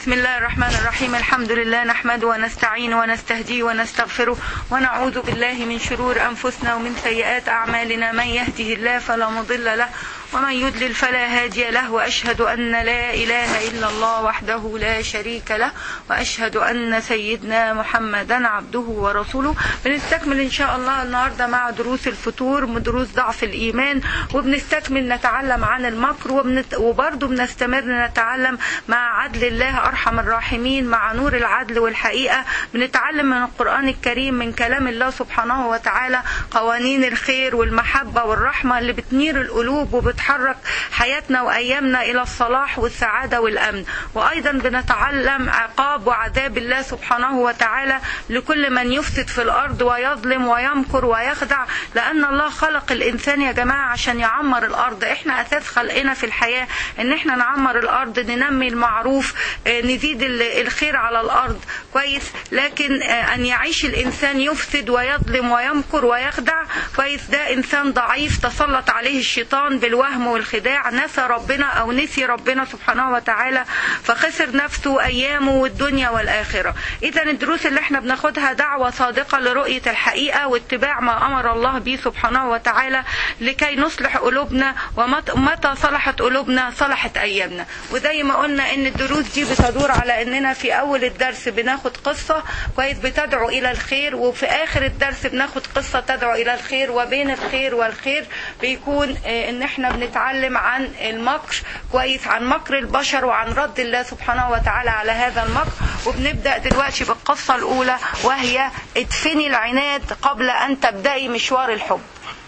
بسم الله الرحمن الرحيم الحمد لله نحمده ونستعين ونستهديه ونستغفره ونعوذ بالله من شرور أنفسنا ومن سيئات أعمالنا من يهده الله فلا مضل له ومن يضلل فلا هادي له وأشهد أن لا إله إلا الله وحده لا شريك له وأشهد أن سيدنا محمدا عبده ورسوله بنستكمل إن شاء الله النهاردة مع دروس الفتور من دروس ضعف الإيمان وبنستكمل نتعلم عن المكر وبنت... وبرضه بنستمر نتعلم مع عدل الله أرحم الراحمين مع نور العدل والحقيقة بنتعلم من القرآن الكريم من كلام الله سبحانه وتعالى قوانين الخير والمحبة والرحمة اللي بتنير القلوب وبتحرك حياتنا وأيامنا إلى الصلاح والسعادة والأمن وأيضا بنتعلم عقاب وعذاب الله سبحانه وتعالى لكل من يفسد في الأرض ويظلم ويمكر ويخدع لأن الله خلق الإنسان يا جماعة عشان يعمر الأرض إحنا أساس خلقنا في الحياة إن إحنا نعمر الأرض ننمي المعروف نزيد الخير على الأرض كويس لكن أن يعيش الإنسان يفسد ويظلم ويمكر ويخدع كويس ده إنسان ضعيف تسلط عليه الشيطان بالوهم والخداع نسى ربنا أو نسي ربنا سبحانه وتعالى فخسر نفسه أيامه والدنيا والآخرة إذا الدروس اللي احنا بناخدها دعوة صادقة لرؤية الحقيقة واتباع ما أمر الله به سبحانه وتعالى لكي نصلح قلوبنا ومتى صلحت قلوبنا صلحت أيامنا وزي ما قلنا إن الدروس دي بتدور على إننا في أول الدرس بناخد قصة كويس بتدعو إلى الخير وفي آخر الدرس بناخد قصة تدعو إلى الخير وبين الخير والخير بيكون إن احنا بنتعلم عن المكر كويس عن مكر البشر وعن رد الله سبحانه وتعالى على هذا المكر وبنبدأ دلوقتي بالقصة الأولى وهي ادفني العناد قبل أن تبدأي مشوار الحب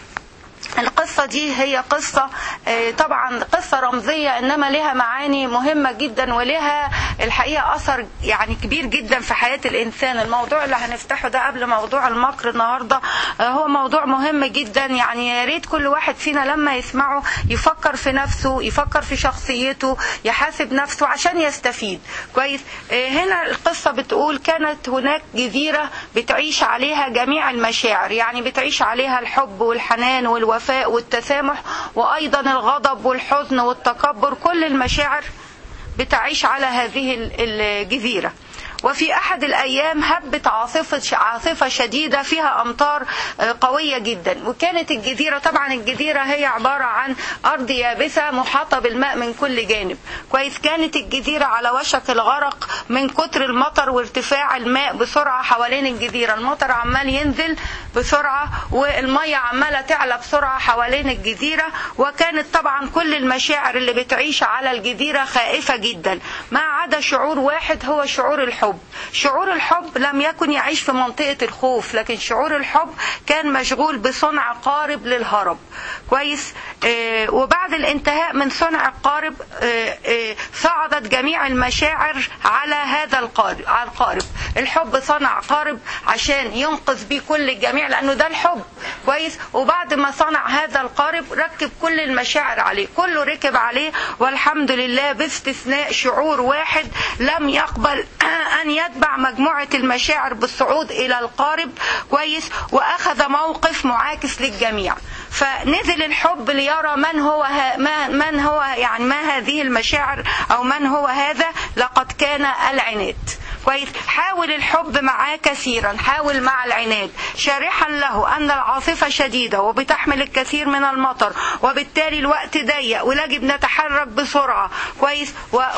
القصة دي هي قصة طبعا قصة رمزية إنما لها معاني مهمة جدا ولها الحقيقة أثر يعني كبير جدا في حياة الإنسان الموضوع اللي هنفتحه ده قبل موضوع المكر النهاردة هو موضوع مهم جدا يعني يا ريت كل واحد فينا لما يسمعه يفكر في نفسه يفكر في شخصيته يحاسب نفسه عشان يستفيد كويس هنا القصة بتقول كانت هناك جزيرة بتعيش عليها جميع المشاعر يعني بتعيش عليها الحب والحنان والوفاء الوفاء والتسامح وأيضا الغضب والحزن والتكبر كل المشاعر بتعيش على هذه الجزيرة وفي أحد الأيام هبت عاصفة عاصفة شديدة فيها أمطار قوية جدا وكانت الجزيرة طبعا الجزيرة هي عبارة عن أرض يابسة محاطة بالماء من كل جانب كويس كانت الجزيرة على وشك الغرق من كتر المطر وارتفاع الماء بسرعة حوالين الجزيرة المطر عمال ينزل بسرعة والمية عمالة تعلى بسرعة حوالين الجزيرة وكانت طبعا كل المشاعر اللي بتعيش على الجزيرة خائفة جدا ما عدا شعور واحد هو شعور الحب الحب شعور الحب لم يكن يعيش في منطقة الخوف لكن شعور الحب كان مشغول بصنع قارب للهرب كويس آه وبعد الانتهاء من صنع القارب آه آه صعدت جميع المشاعر على هذا القارب على القارب الحب صنع قارب عشان ينقذ بيه كل الجميع لانه ده الحب كويس وبعد ما صنع هذا القارب ركب كل المشاعر عليه كله ركب عليه والحمد لله باستثناء شعور واحد لم يقبل أن يتبع مجموعة المشاعر بالصعود إلى القارب كويس وأخذ موقف معاكس للجميع فنزل الحب ليرى من هو ما من هو يعني ما هذه المشاعر أو من هو هذا لقد كان العناد كويس حاول الحب معاه كثيرا حاول مع العناد شارحا له أن العاصفة شديدة وبتحمل الكثير من المطر وبالتالي الوقت ضيق ويجب نتحرك بسرعة كويس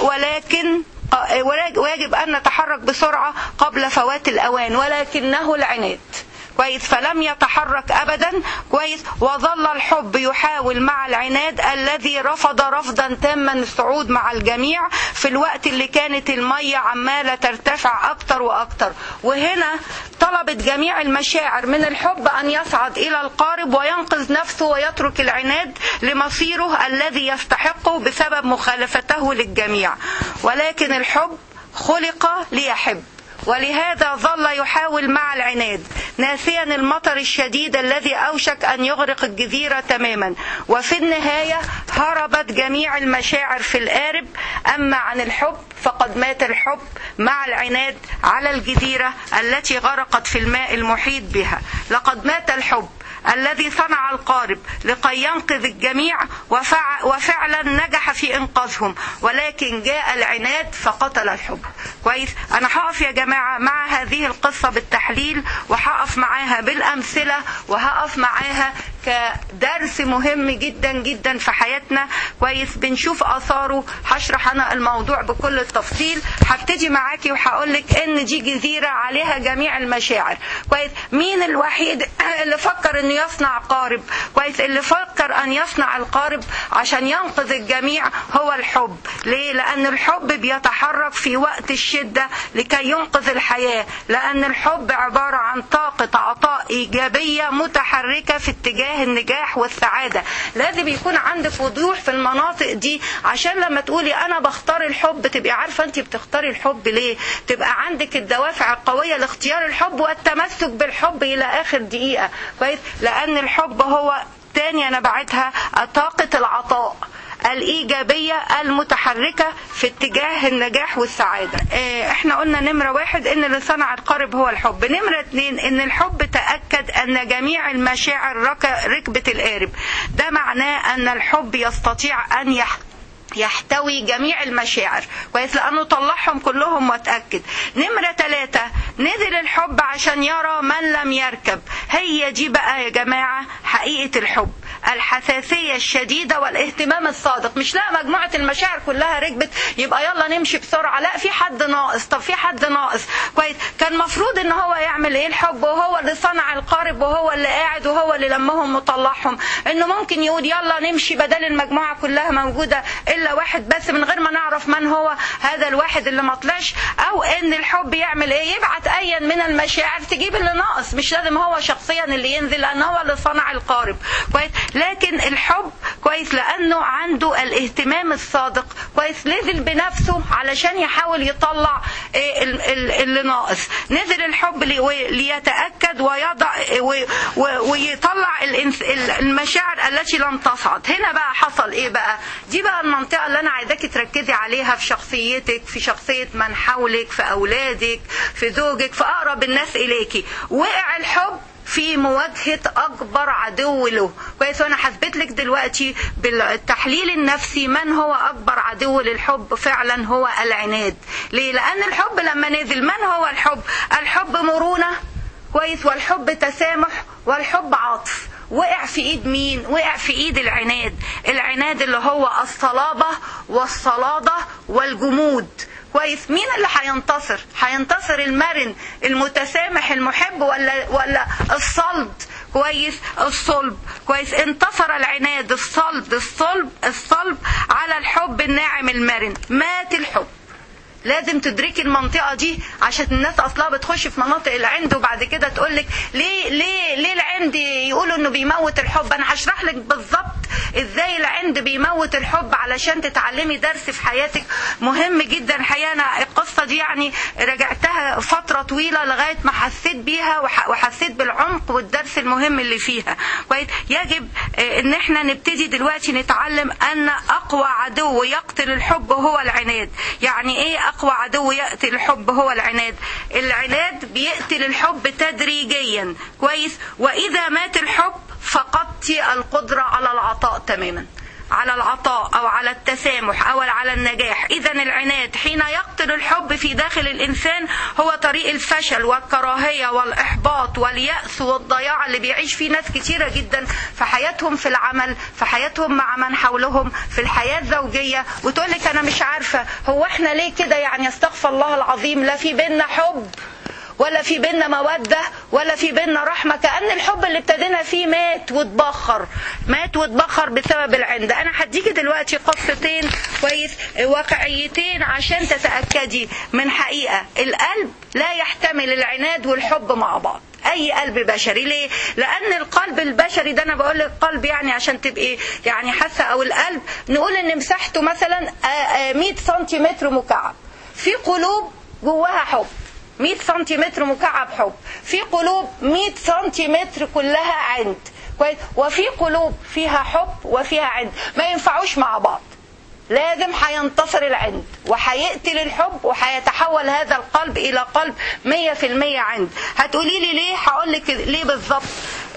ولكن ويجب أن نتحرك بسرعة قبل فوات الأوان ولكنه العناد كويس فلم يتحرك ابدا كويس وظل الحب يحاول مع العناد الذي رفض رفضا تاما الصعود مع الجميع في الوقت اللي كانت الميه عماله ترتفع اكتر واكتر وهنا طلبت جميع المشاعر من الحب ان يصعد الى القارب وينقذ نفسه ويترك العناد لمصيره الذي يستحقه بسبب مخالفته للجميع ولكن الحب خلق ليحب ولهذا ظل يحاول مع العناد ناسيا المطر الشديد الذي أوشك أن يغرق الجزيرة تماما وفي النهاية هربت جميع المشاعر في القارب أما عن الحب فقد مات الحب مع العناد على الجزيرة التي غرقت في الماء المحيط بها لقد مات الحب الذي صنع القارب لكي ينقذ الجميع وفع وفعلا نجح في انقاذهم ولكن جاء العناد فقتل الحب كويس انا هقف يا جماعه مع هذه القصه بالتحليل وهقف معاها بالامثله وهقف معاها كدرس مهم جدا جدا في حياتنا كويس بنشوف اثاره هشرح انا الموضوع بكل التفصيل هبتدي معاكي وهقول لك ان دي جزيره عليها جميع المشاعر كويس مين الوحيد اللي فكر انه يصنع قارب كويس اللي فكر ان يصنع القارب عشان ينقذ الجميع هو الحب ليه لان الحب بيتحرك في وقت الشده لكي ينقذ الحياه لان الحب عباره عن طاقه عطاء ايجابيه متحركه في اتجاه النجاح والسعاده لازم يكون عندك وضوح في المناطق دي عشان لما تقولي انا بختار الحب تبقي عارفه انت بتختاري الحب ليه تبقى عندك الدوافع القويه لاختيار الحب والتمسك بالحب الى اخر دقيقه كويس لان الحب هو تاني انا بعتها طاقه العطاء الإيجابية المتحركة في اتجاه النجاح والسعادة اه احنا قلنا نمرة واحد ان اللي صنع القارب هو الحب نمرة اتنين ان الحب تأكد ان جميع المشاعر ركبت القارب ده معناه ان الحب يستطيع ان يحكم يحتوي جميع المشاعر كويس لانه طلعهم كلهم واتاكد نمره ثلاثة نزل الحب عشان يرى من لم يركب هي دي بقى يا جماعه حقيقه الحب الحساسيه الشديده والاهتمام الصادق مش لا مجموعه المشاعر كلها ركبت يبقى يلا نمشي بسرعه لا في حد ناقص طب في حد ناقص كويس كان المفروض ان هو يعمل ايه الحب وهو اللي صنع القارب وهو اللي قاعد وهو اللي لمهم وطلعهم انه ممكن يقول يلا نمشي بدل المجموعه كلها موجوده الا واحد بس من غير ما نعرف من هو هذا الواحد اللي ما طلعش او ان الحب يعمل ايه يبعت ايا من المشاعر تجيب اللي ناقص مش لازم هو شخصيا اللي ينزل لان هو اللي صنع القارب كويس لكن الحب كويس لانه عنده الاهتمام الصادق كويس نزل بنفسه علشان يحاول يطلع إيه اللي ناقص نزل الحب ليتاكد ويضع ويطلع المشاعر التي لم تصعد هنا بقى حصل ايه بقى دي بقى المنطقه اللي انا عايزاكي تركزي عليها في شخصيتك في شخصيه من حولك في اولادك في زوجك في اقرب الناس اليكي وقع الحب في مواجهة أكبر عدو له كويس وأنا هثبت لك دلوقتي بالتحليل النفسي من هو أكبر عدو للحب فعلا هو العناد ليه؟ لأن الحب لما نزل من هو الحب الحب مرونة كويس والحب تسامح والحب عطف وقع في ايد مين وقع في ايد العناد العناد اللي هو الصلابة والصلادة والجمود كويس مين اللي هينتصر هينتصر المرن المتسامح المحب ولا ولا الصلب كويس الصلب كويس انتصر العناد الصلب الصلب الصلب على الحب الناعم المرن مات الحب لازم تدركي المنطقة دي عشان الناس أصلها بتخش في مناطق العند وبعد كده تقول لك ليه ليه ليه العند يقولوا إنه بيموت الحب أنا هشرح لك بالظبط إزاي العند بيموت الحب علشان تتعلمي درس في حياتك مهم جدا الحقيقة أنا القصة دي يعني رجعتها فترة طويلة لغاية ما حسيت بيها وحسيت بالعمق والدرس المهم اللي فيها كويس يجب إن إحنا نبتدي دلوقتي نتعلم أن أقوى عدو يقتل الحب هو العناد يعني إيه أقوى عدو يقتل الحب هو العناد العناد بيقتل الحب تدريجيا كويس وإذا مات الحب فقدت القدرة على العطاء تماما على العطاء او على التسامح او على النجاح اذا العناد حين يقتل الحب في داخل الانسان هو طريق الفشل والكراهيه والاحباط والياس والضياع اللي بيعيش فيه ناس كتيره جدا في حياتهم في العمل في حياتهم مع من حولهم في الحياه الزوجيه وتقول لك انا مش عارفه هو احنا ليه كده يعني استغفر الله العظيم لا في بينا حب ولا في بينا مودة ولا في بينا رحمة كأن الحب اللي ابتدينا فيه مات واتبخر مات واتبخر بسبب العند أنا هديكي دلوقتي قصتين كويس واقعيتين عشان تتأكدي من حقيقة القلب لا يحتمل العناد والحب مع بعض اي قلب بشري ليه لان القلب البشري ده انا بقول لك قلب يعني عشان تبقي يعني حاسه او القلب نقول ان مساحته مثلا 100 سنتيمتر مكعب في قلوب جواها حب 100 سنتيمتر مكعب حب في قلوب 100 سنتيمتر كلها عند كويس وفي قلوب فيها حب وفيها عند ما ينفعوش مع بعض لازم هينتصر العند وهيقتل الحب وهيتحول هذا القلب الى قلب 100% عند هتقولي لي ليه هقول لك ليه بالظبط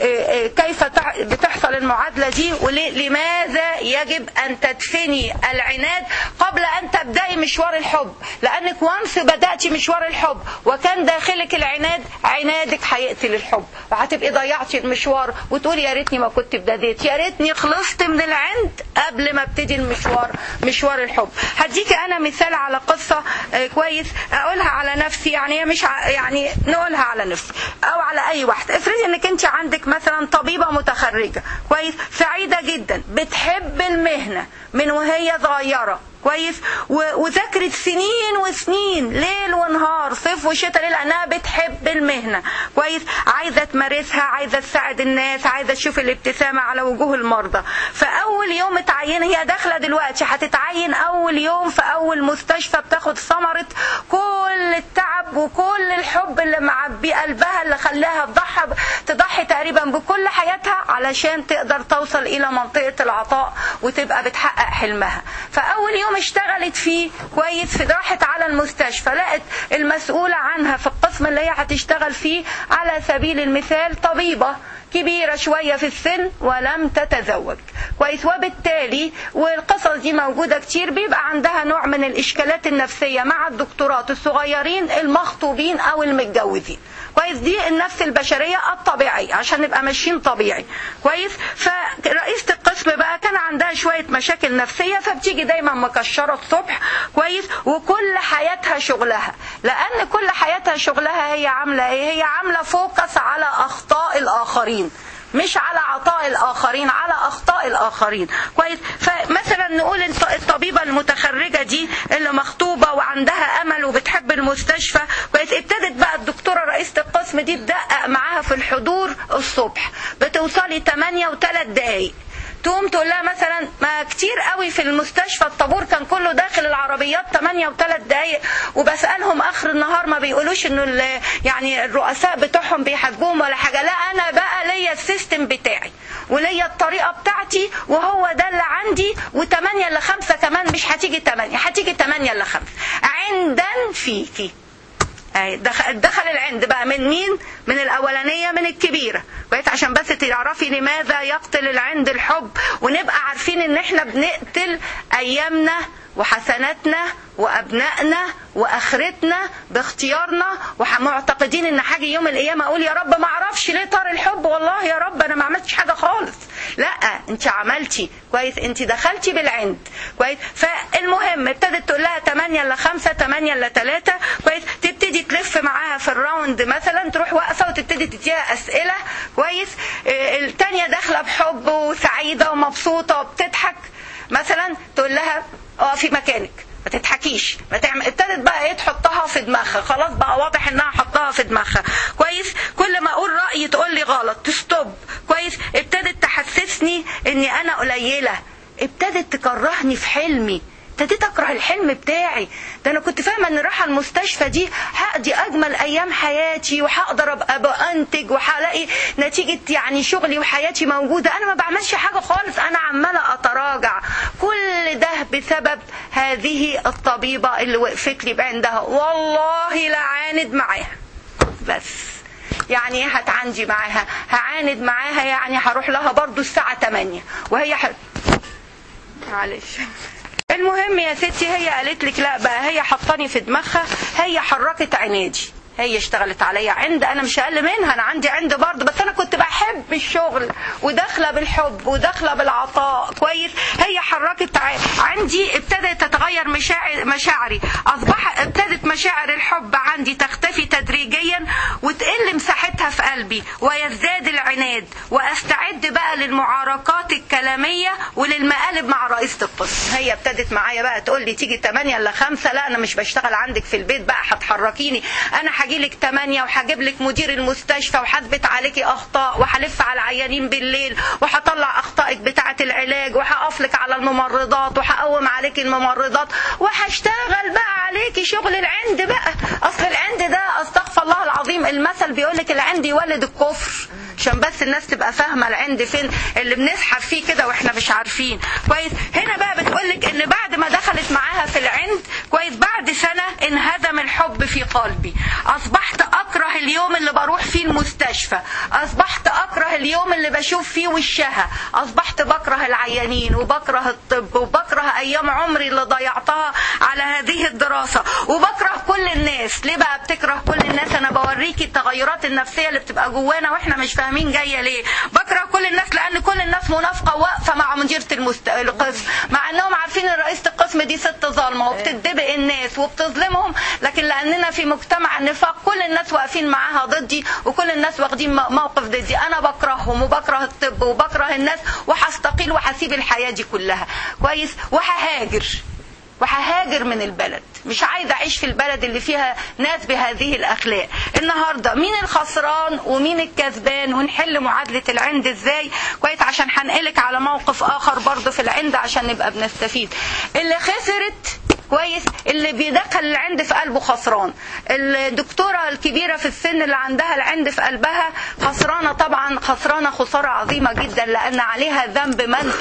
كيف بتحصل المعادلة دي ولماذا يجب أن تدفني العناد قبل أن تبدأي مشوار الحب لأنك وانس بدأتي مشوار الحب وكان داخلك العناد عنادك هيقتل الحب وهتبقي ضيعتي المشوار وتقولي يا ريتني ما كنت بدأت يا ريتني خلصت من العند قبل ما ابتدي المشوار مشوار الحب هديكي أنا مثال على قصة كويس أقولها على نفسي يعني هي مش يعني نقولها على نفسي أو على أي واحد افرضي إنك أنت عندك مثلا طبيبة متخرجة كويس سعيدة جدا بتحب المهنة من وهي صغيرة كويس وذاكرت سنين وسنين ليل ونهار صيف وشتاء لانها بتحب المهنه كويس عايزه تمارسها عايزه تساعد الناس عايزه تشوف الابتسامه على وجوه المرضى فاول يوم اتعين هي داخله دلوقتي هتتعين اول يوم في اول مستشفى بتاخد ثمره كل التعب وكل الحب اللي معبي قلبها اللي خلاها تضحي تضحي تقريبا بكل حياتها علشان تقدر توصل الى منطقه العطاء وتبقى بتحقق حلمها فاول يوم يوم اشتغلت فيه كويس راحت على المستشفى لقت المسؤولة عنها في القسم اللي هي هتشتغل فيه على سبيل المثال طبيبة كبيرة شوية في السن ولم تتزوج كويس وبالتالي والقصص دي موجودة كتير بيبقى عندها نوع من الإشكالات النفسية مع الدكتورات الصغيرين المخطوبين أو المتجوزين كويس دي النفس البشرية الطبيعية عشان نبقى ماشيين طبيعي كويس فرئيسة القسم بقى كان عندها شوية مشاكل نفسية فبتيجي دايما مكشرة الصبح كويس وكل حياتها شغلها لأن كل حياتها شغلها هي عاملة ايه هي عاملة فوكس على أخطاء الآخرين مش على عطاء الاخرين على اخطاء الاخرين كويس فمثلا نقول الطبيبه المتخرجه دي اللي مخطوبه وعندها امل وبتحب المستشفى كويس ابتدت بقى الدكتوره رئيسه القسم دي تدقق معاها في الحضور الصبح بتوصلي 8 و3 دقايق تقوم تقول لها مثلا ما كتير قوي في المستشفى الطابور كان كله داخل العربيات 8 و3 دقايق وبسالهم اخر النهار ما بيقولوش انه يعني الرؤساء بتوعهم بيحاسبوهم ولا حاجه لا انا بقى ليا السيستم بتاعي وليا الطريقه بتاعتي وهو ده اللي عندي و8 ل 5 كمان مش هتيجي 8 هتيجي 8 ل 5 عندا فيكي دخل, دخل العند بقى من مين من الاولانيه من الكبيره كويس عشان بس تعرفي لماذا يقتل العند الحب ونبقى عارفين ان احنا بنقتل ايامنا وحسناتنا وابنائنا واخرتنا باختيارنا ومعتقدين ان حاجه يوم القيامه اقول يا رب ما اعرفش ليه طار الحب والله يا رب انا ما عملتش حاجه خالص لا انت عملتي كويس انت دخلتي بالعند كويس فالمهم ابتدت تقول لها 8 ل 5 8 ل 3 كويس تبتدي تلف معاها في الراوند مثلا تروح واقفه وتبتدي تديها اسئله كويس الثانيه داخله بحب وسعيده ومبسوطه وبتضحك مثلا تقول لها اقفي مكانك ما تضحكيش ما تعمل ابتدت بقى ايه تحطها في دماغها خلاص بقى واضح انها حطها في دماغها كويس كل ما اقول راي تقول لي غلط تستوب كويس ابتدت تحسسني اني انا قليله ابتدت تكرهني في حلمي ابتديت اكره الحلم بتاعي ده انا كنت فاهمه ان رايحه المستشفى دي هقضي اجمل ايام حياتي وهقدر ابقى بانتج وهلاقي نتيجه يعني شغلي وحياتي موجوده انا ما بعملش حاجه خالص انا عماله اتراجع كل ده بسبب هذه الطبيبه اللي وقفت لي عندها والله لا عاند معاها بس يعني ايه هتعندي معاها هعاند معاها يعني هروح لها برضو الساعه 8 وهي ح... معلش المهم يا ستي هي قالت لك لا بقى هي حطاني في دماغها هي حركت عنادي هي اشتغلت عليا عند انا مش اقل منها انا عندي عند برضه بس انا كنت بحب الشغل وداخله بالحب وداخله بالعطاء كويس هي حركت عندي ابتدت تتغير مشاعر مشاعري اصبح ابتدت مشاعر الحب عندي تختفي تدريجيا وتقل مساحتها في قلبي ويزداد العناد واستعد بقى للمعاركات الكلاميه وللمقالب مع رئيسه القسم هي ابتدت معايا بقى تقول لي تيجي 8 الا 5 لا انا مش بشتغل عندك في البيت بقى هتحركيني انا هاجي لك 8 وهجيب لك مدير المستشفى وهثبت عليكي اخطاء وهلف على العيانين بالليل وهطلع اخطائك بتاعه العلاج وهقف لك على الممرضات وهقوم عليك الممرضات وهشتغل بقى عليكي شغل العند بقى اصل العند ده استغفر الله العظيم المثل بيقول لك العند يولد الكفر عشان بس الناس تبقى فاهمه العند فين اللي بنسحب فيه كده واحنا مش عارفين كويس هنا بقى بتقولك ان بعد ما دخلت معاها في العند كويس بعد سنه انهدم الحب في قلبي اصبحت اكره اليوم اللي بروح فيه المستشفى اصبحت اكره اليوم اللي بشوف فيه وشها اصبحت بكره العيانين وبكره الطب وبكره ايام عمري اللي ضيعتها على هذه الدراسه وبكره كل الناس ليه بقى بتكره كل الناس انا بوريكي التغيرات النفسيه اللي بتبقى جوانا واحنا مش فاهمين جايه ليه بكره كل الناس لان كل الناس منافقه واقفه مع مديره المست... القسم مع انهم عارفين ان رئيسه القسم دي ست ظالمه وبتدبق الناس وبتظلمهم لكن لاننا في مجتمع نفاق كل الناس واقفين معاها ضدي وكل الناس واخدين موقف ضدي انا بكرههم وبكره الطب وبكره الناس وهستقيل وهسيب الحياه دي كلها كويس وههاجر وههاجر من البلد مش عايزه اعيش في البلد اللي فيها ناس بهذه الاخلاق النهارده مين الخسران ومين الكسبان ونحل معادله العند ازاي كويس عشان هنقلك على موقف اخر برضه في العند عشان نبقى بنستفيد اللي خسرت كويس اللي بيدخل العند في قلبه خسران الدكتوره الكبيره في السن اللي عندها العند في قلبها خسرانه طبعا خسرانه خساره عظيمه جدا لان عليها ذنب من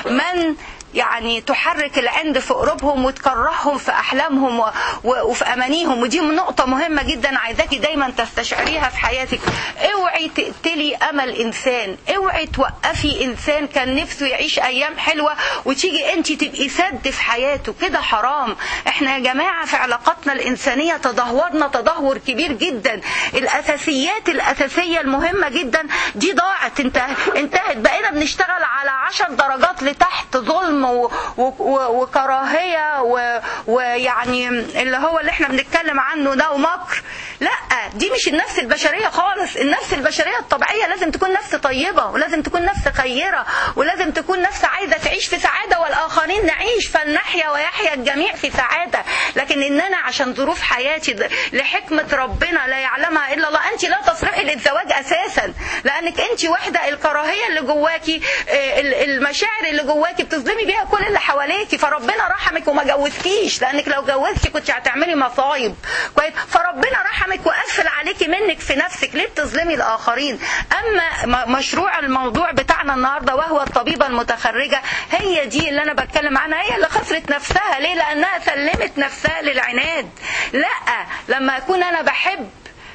من يعني تحرك العند في قلوبهم وتكرههم في احلامهم و... و... وفي امانيهم ودي نقطه مهمه جدا عايزاكي دايما تستشعريها في حياتك اوعي تقتلي امل انسان اوعي توقفي انسان كان نفسه يعيش ايام حلوه وتيجي انت تبقي سد في حياته كده حرام احنا يا جماعه في علاقاتنا الانسانيه تدهورنا تدهور كبير جدا الاساسيات الاساسيه المهمه جدا دي ضاعت انتهت انتهت بقينا بنشتغل على عشر درجات لتحت ظلم و... و... وكراهيه و... ويعني اللي هو اللي احنا بنتكلم عنه ده ومكر لا دي مش النفس البشريه خالص النفس البشريه الطبيعيه لازم تكون نفس طيبه ولازم تكون نفس خيره ولازم تكون نفس عايزه تعيش في سعاده والاخرين نعيش فلنحيا ويحيا الجميع في سعاده لكن ان انا عشان ظروف حياتي لحكمه ربنا لا يعلمها الا الله انت لا تصلحي للزواج اساسا لانك انت واحده الكراهيه اللي جواكي المشاعر اللي جواكي بتظلمي بيها كل اللي حواليكي فربنا رحمك وما جوزكيش لانك لو جوزتي كنت هتعملي مصايب كويس فربنا رحمك وقفل عليكي منك في نفسك ليه بتظلمي الاخرين اما مشروع الموضوع بتاعنا النهارده وهو الطبيبه المتخرجه هي دي اللي انا بتكلم عنها هي اللي خسرت نفسها ليه لانها سلمت نفسها للعناد لا لما اكون انا بحب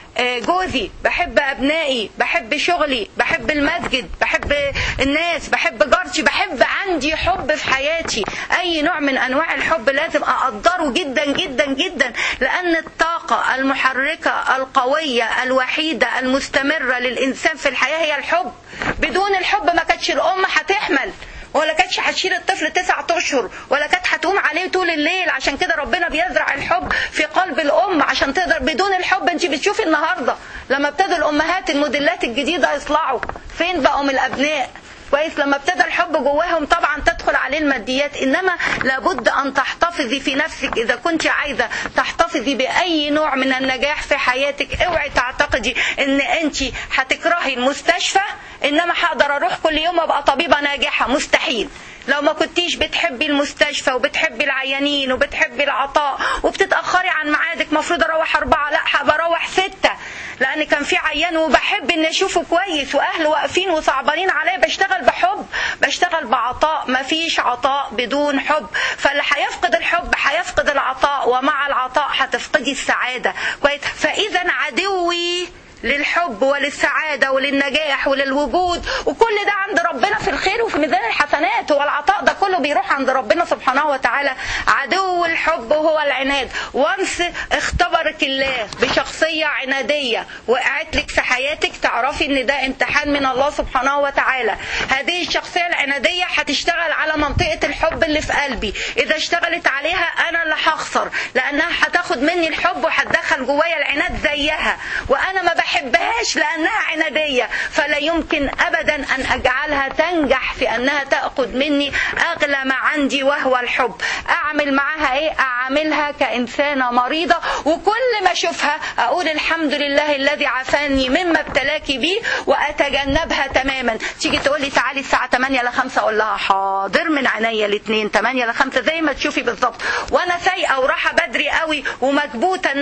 جوزي بحب ابنائي بحب شغلي بحب المسجد بحب الناس بحب جارتي بحب عندي حب في حياتي اي نوع من انواع الحب لازم اقدره جدا جدا جدا لان الطاقه المحركه القويه الوحيده المستمره للانسان في الحياه هي الحب بدون الحب ما كانتش الام هتحمل ولا كانتش هتشيل الطفل تسعة اشهر ولا كانت هتقوم عليه طول الليل عشان كده ربنا بيزرع الحب في قلب الام عشان تقدر بدون الحب انت بتشوفي النهارده لما ابتدوا الامهات الموديلات الجديده يطلعوا فين بقوا من الابناء كويس لما ابتدى الحب جواهم طبعا تدخل عليه الماديات انما لابد ان تحتفظي في نفسك اذا كنت عايزه تحتفظي باي نوع من النجاح في حياتك اوعي تعتقدي ان انت هتكرهي المستشفى انما هقدر اروح كل يوم ابقى طبيبه ناجحه مستحيل لو ما كنتيش بتحبي المستشفى وبتحبي العيانين وبتحبي العطاء وبتتاخري عن ميعادك مفروض اروح اربعه لا هبروح سته لان كان في عيان وبحب ان اشوفه كويس واهله واقفين وصعبانين عليا بشتغل بحب بشتغل بعطاء مفيش عطاء بدون حب فاللي هيفقد الحب هيفقد العطاء ومع العطاء هتفقدي السعاده كويس فاذا عدوي للحب وللسعادة وللنجاح وللوجود وكل ده عند ربنا في الخير وفي ميزان الحسنات والعطاء ده كله بيروح عند ربنا سبحانه وتعالى عدو الحب هو العناد وانس اختبرك الله بشخصية عنادية وقعت لك في حياتك تعرفي ان ده امتحان من الله سبحانه وتعالى هذه الشخصية العنادية هتشتغل على منطقة الحب اللي في قلبي اذا اشتغلت عليها انا اللي هخسر لانها هتاخد مني الحب وهتدخل جوايا العناد زيها وانا ما بحبهاش لانها عناديه فلا يمكن ابدا ان اجعلها تنجح في انها تاخذ مني اغلى ما عندي وهو الحب اعمل معاها ايه اعاملها كانسانه مريضه وكل ما اشوفها اقول الحمد لله الذي عافاني مما ابتلاك به واتجنبها تماما تيجي تقول لي تعالي الساعه 8 ل 5 اقول لها حاضر من عينيا الاثنين 8 ل 5 زي ما تشوفي بالظبط وانا سايقه وراحه بدري قوي ومكبوته انها منزله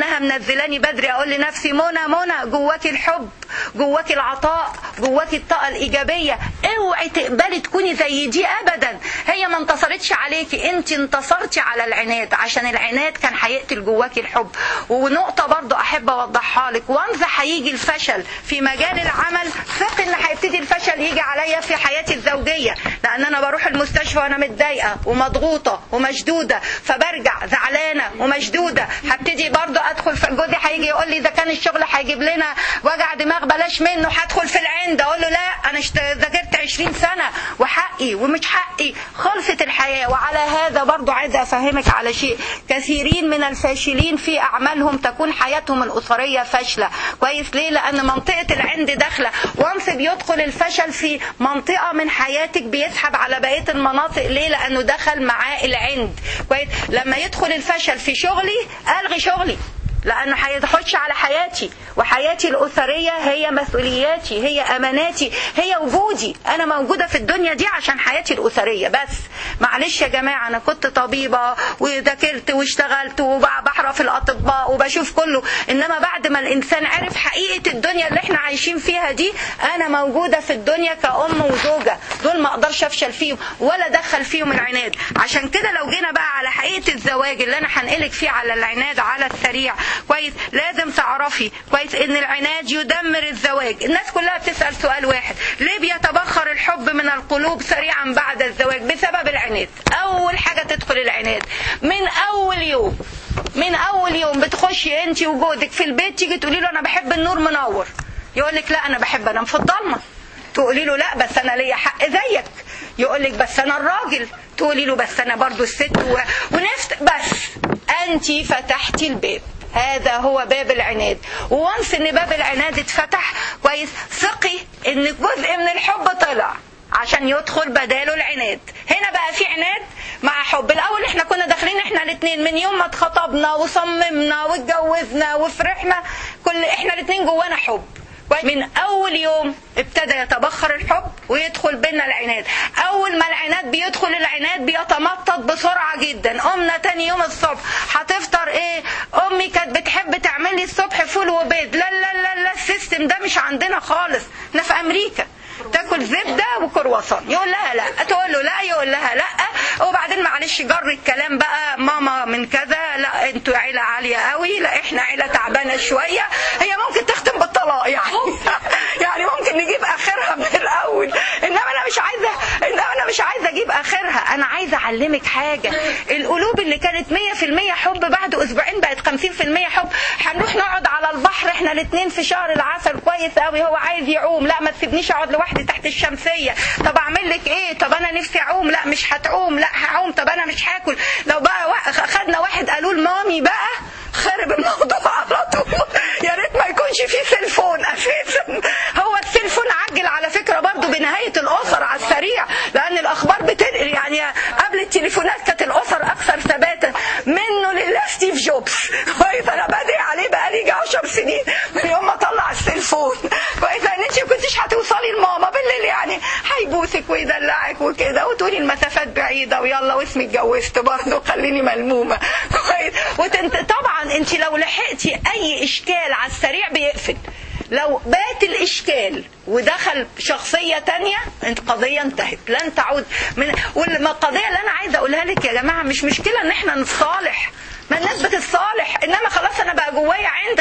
منزلاني بدري اقول لنفسي منى منى جواكي الحب جواكي العطاء جواكي الطاقه الايجابيه اوعي تقبلي تكوني زي دي ابدا هي ما انتصرتش عليكي انت انتصرتي على العناد عشان العناد كان هيقتل جواكي الحب ونقطه برضو احب اوضحها لك وانز هيجي الفشل في مجال العمل ثق ان هيبتدي الفشل يجي عليا في حياتي الزوجيه لان انا بروح المستشفى وانا متضايقه ومضغوطه ومشدوده فبرجع زعلانه ومشدوده هبتدي برضو ادخل في جوزي هيجي يقول لي ده كان الشغل هيجيب لنا وجع دماغ بلاش منه هدخل في العند اقول له لا انا اشت- ذاكرت 20 سنه وحقي ومش حقي خلصت الحياه وعلى هذا برضو عايزه افهمك على شيء كثيرين من الفاشلين في اعمالهم تكون حياتهم الاسريه فاشله كويس ليه لان منطقه العند داخله وانس بيدخل الفشل في منطقه من حياتك بيسحب على بقيه المناطق ليه لانه دخل معاه العند كويس لما يدخل الفشل في شغلي الغي شغلي لانه هيخش على حياتي وحياتي الاسريه هي مسؤولياتي هي اماناتي هي وجودي انا موجوده في الدنيا دي عشان حياتي الاسريه بس معلش يا جماعه انا كنت طبيبه وذاكرت واشتغلت وبحرف الاطباء وبشوف كله انما بعد ما الانسان عرف حقيقه الدنيا اللي احنا عايشين فيها دي انا موجوده في الدنيا كأم وزوجه دول ما اقدرش افشل فيهم ولا ادخل فيهم العناد عشان كده لو جينا بقى على حقيقه الزواج اللي انا هنقلك فيه على العناد على السريع كويس لازم تعرفي كويس ان العناد يدمر الزواج الناس كلها بتسال سؤال واحد ليه بيتبخر الحب من القلوب سريعا بعد الزواج بسبب العناد اول حاجه تدخل العناد من اول يوم من اول يوم بتخشي انت وجوزك في البيت تيجي تقولي له انا بحب النور منور يقول لك لا انا بحب انام في الضلمه تقولي له لا بس انا ليا حق زيك يقول لك بس انا الراجل تقولي له بس انا برضو الست و... ونفت بس انت فتحتي الباب هذا هو باب العناد وانس ان باب العناد اتفتح كويس ثقي ان جزء من الحب طلع عشان يدخل بداله العناد هنا بقى في عناد مع حب الاول احنا كنا داخلين احنا الاثنين من يوم ما اتخطبنا وصممنا واتجوزنا وفرحنا كل احنا الاثنين جوانا حب من اول يوم ابتدى يتبخر الحب ويدخل بينا العناد اول ما العناد بيدخل العناد بيتمطط بسرعه جدا قمنا تاني يوم الصبح هتفطر ايه امي كانت بتحب تعمل لي الصبح فول وبيض لا لا لا لا السيستم ده مش عندنا خالص احنا في امريكا تاكل زبده وكرواسون يقول لها لا تقول له لا يقول لها لا وبعدين معلش جر الكلام بقى ماما من كذا لا انتوا عيله عاليه قوي لا احنا عيله تعبانه شويه هي ممكن تختم بالطلاق يعني يعني ممكن نجيب اخرها من الاول انما انا مش عايزه انما انا مش عايزه اجيب اخرها انا عايزه اعلمك حاجه القلوب اللي كانت 100% حب بعد اسبوعين بقت 50% حب هنروح نقعد على البحر احنا الاثنين في شهر العسل كويس قوي هو عايز يعوم لا ما تسيبنيش اقعد لوحدي تحت الشمسيه طب اعمل لك ايه طب انا نفسي اعوم لا مش هتعوم لا هعوم طب انا مش هاكل لو بقى وا- خدنا واحد قالوا لمامي بقى خرب الموضوع على طول يا ريت ما يكونش فيه سيلفون اساسا هو السيلفون عجل على فكره برضو بنهايه الاسر على السريع لان الاخبار بتنقل يعني قبل التليفونات كانت الاسر اكثر ثباتا منه لله ستيف جوبز كويس انا بدعي عليه بقالي يجي 10 سنين من يوم ما طلع السيلفون كويس ان انت ما كنتيش هتوصلي لماما بالليل يعني هيبوسك ويدلعك وكده وتقولي المسافات بعيده ويلا واسمي اتجوزت برضه خليني ملمومه كويس وتنت طبعا انت لو لحقتي اي اشكال على السريع بيقفل لو بات الاشكال ودخل شخصيه تانية انت قضيه انتهت لن تعود من والقضيه اللي انا عايزه اقولها لك يا جماعه مش مشكله ان احنا نتصالح ما الناس بتتصالح انما خلاص انا بقى جوايا عند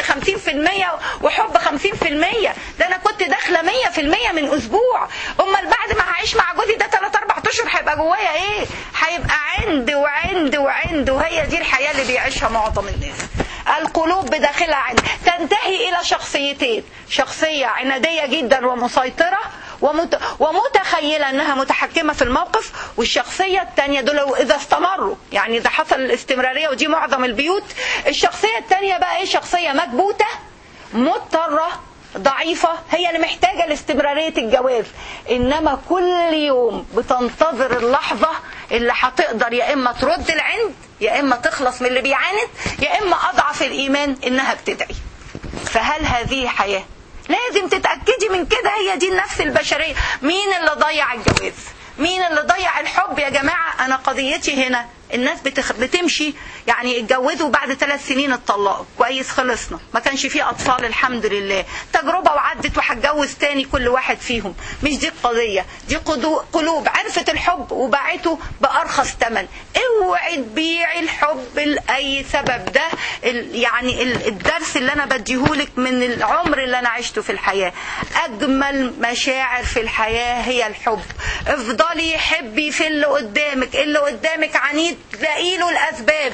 50% وحب 50% ده انا كنت داخله 100% من اسبوع امال بعد ما هعيش مع جوزي ده 3 4 اشهر هيبقى جوايا ايه هيبقى عند وعند وعند وهي دي الحياه اللي بيعيشها معظم الناس القلوب بداخلها عند تنتهي الى شخصيتين شخصيه عناديه جدا ومسيطره ومت... ومتخيلة أنها متحكمة في الموقف والشخصية الثانية دول إذا استمروا يعني إذا حصل الاستمرارية ودي معظم البيوت الشخصية الثانية بقى إيه شخصية مكبوتة مضطرة ضعيفة هي اللي محتاجة لاستمرارية الجواز إنما كل يوم بتنتظر اللحظة اللي هتقدر يا إما ترد العند يا إما تخلص من اللي بيعاند يا إما أضعف الإيمان إنها بتدعي فهل هذه حياة لازم تتأكدي من كده هي دي النفس البشرية مين اللي ضيع الجواز مين اللي ضيع الحب يا جماعة أنا قضيتي هنا الناس بتخ... بتمشي يعني اتجوزوا بعد ثلاث سنين اتطلقوا كويس خلصنا ما كانش فيه اطفال الحمد لله تجربه وعدت وهتجوز تاني كل واحد فيهم مش دي القضيه دي قدو- قلوب عرفت الحب وباعته بارخص ثمن اوعي تبيعي الحب لاي سبب ده ال- يعني ال- الدرس اللي انا بديهولك من العمر اللي انا عشته في الحياه اجمل مشاعر في الحياه هي الحب افضلي حبي في اللي قدامك اللي قدامك عنيد تلاقي له الاسباب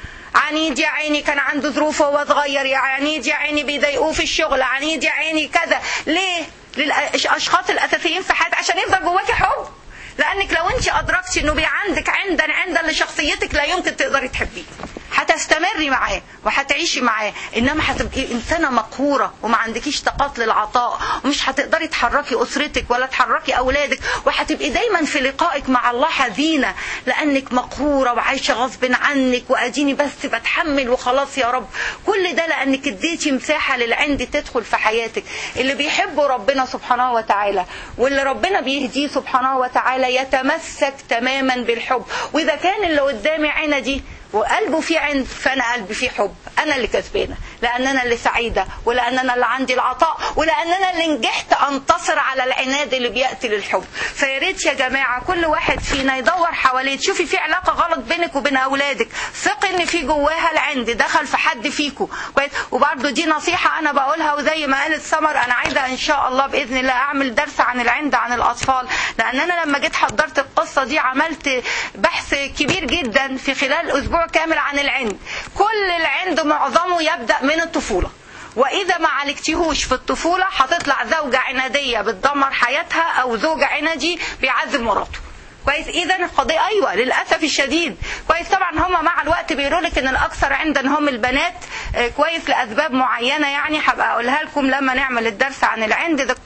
عنيد يا عيني كان عنده ظروف وهو صغير يا عنيد يا عيني بيضايقوه في الشغل عنيد يا عيني كذا ليه للاشخاص الاساسيين في حياتك عشان يفضل جواكي حب لانك لو انت ادركتي انه بي عندك عندا عندا لشخصيتك لا يمكن تقدري تحبيه هتستمري معاه وهتعيشي معاه انما هتبقي انسانه مقهوره وما عندكيش طاقات للعطاء ومش هتقدري تحركي اسرتك ولا تحركي اولادك وهتبقي دايما في لقائك مع الله حزينه لانك مقهوره وعايشه غصب عنك واديني بس بتحمل وخلاص يا رب كل ده لانك اديتي مساحه للعند تدخل في حياتك اللي بيحبوا ربنا سبحانه وتعالى واللي ربنا بيهديه سبحانه وتعالى يتمسك تماما بالحب واذا كان اللي قدامي عندي وقلبه فيه عند فانا قلبي فيه حب انا اللي كسبانه لان انا اللي سعيده ولان انا اللي عندي العطاء ولان انا اللي نجحت انتصر على العناد اللي بيقتل الحب فيا ريت يا جماعه كل واحد فينا يدور حواليه تشوفي في علاقه غلط بينك وبين اولادك ثق ان في جواها العند دخل في حد فيكم كويس وبرده دي نصيحه انا بقولها وزي ما قالت سمر انا عايزه ان شاء الله باذن الله اعمل درس عن العند عن الاطفال لان انا لما جيت حضرت القصه دي عملت بحث كبير جدا في خلال اسبوع كامل عن العند كل العند معظمه يبدا من الطفوله واذا ما عالجتيهوش في الطفوله هتطلع زوجه عناديه بتدمر حياتها او زوج عنادي بيعذب مراته كويس اذا القضيه ايوه للاسف الشديد كويس طبعا هم مع الوقت بيقولوا لك ان الاكثر عندنا هم البنات آه، كويس لاسباب معينه يعني هبقى اقولها لكم لما نعمل الدرس عن العند ده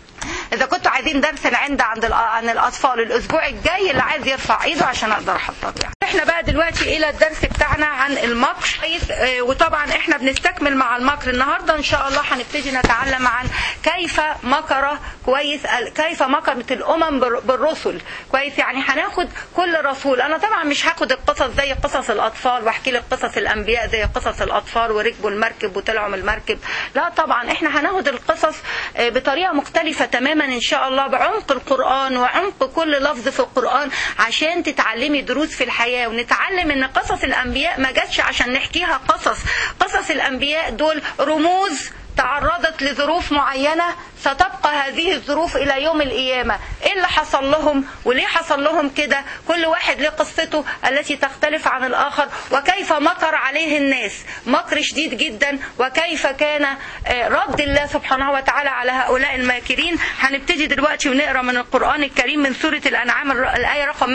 اذا كنتوا عايزين درس العند عند الأ- عن الاطفال الاسبوع الجاي اللي عايز يرفع ايده عشان اقدر احطه يعني. احنا بقى دلوقتي الى الدرس بتاعنا عن المكر كويس آه، وطبعا احنا بنستكمل مع المكر النهارده ان شاء الله هنبتدي نتعلم عن كيف مكر كويس ال- كيف مكرت الامم بال- بالرسل كويس يعني هناخد كل رسول انا طبعا مش هاخد القصص زي قصص الاطفال واحكي لك قصص الانبياء زي قصص الاطفال وركبوا المركب وطلعوا من المركب لا طبعا احنا هناخد القصص آه، بطريقه مختلفه تماما ان شاء الله بعمق القران وعمق كل لفظ في القران عشان تتعلمي دروس في الحياه ونتعلم ان قصص الانبياء ما جاتش عشان نحكيها قصص قصص الانبياء دول رموز تعرضت لظروف معينة ستبقى هذه الظروف إلى يوم القيامة إيه اللي حصل لهم وليه حصل لهم كده كل واحد له قصته التي تختلف عن الآخر وكيف مكر عليه الناس مكر شديد جدا وكيف كان آه، رد الله سبحانه وتعالى على هؤلاء الماكرين هنبتدي دلوقتي ونقرأ من القرآن الكريم من سورة الأنعام الر- الآية رقم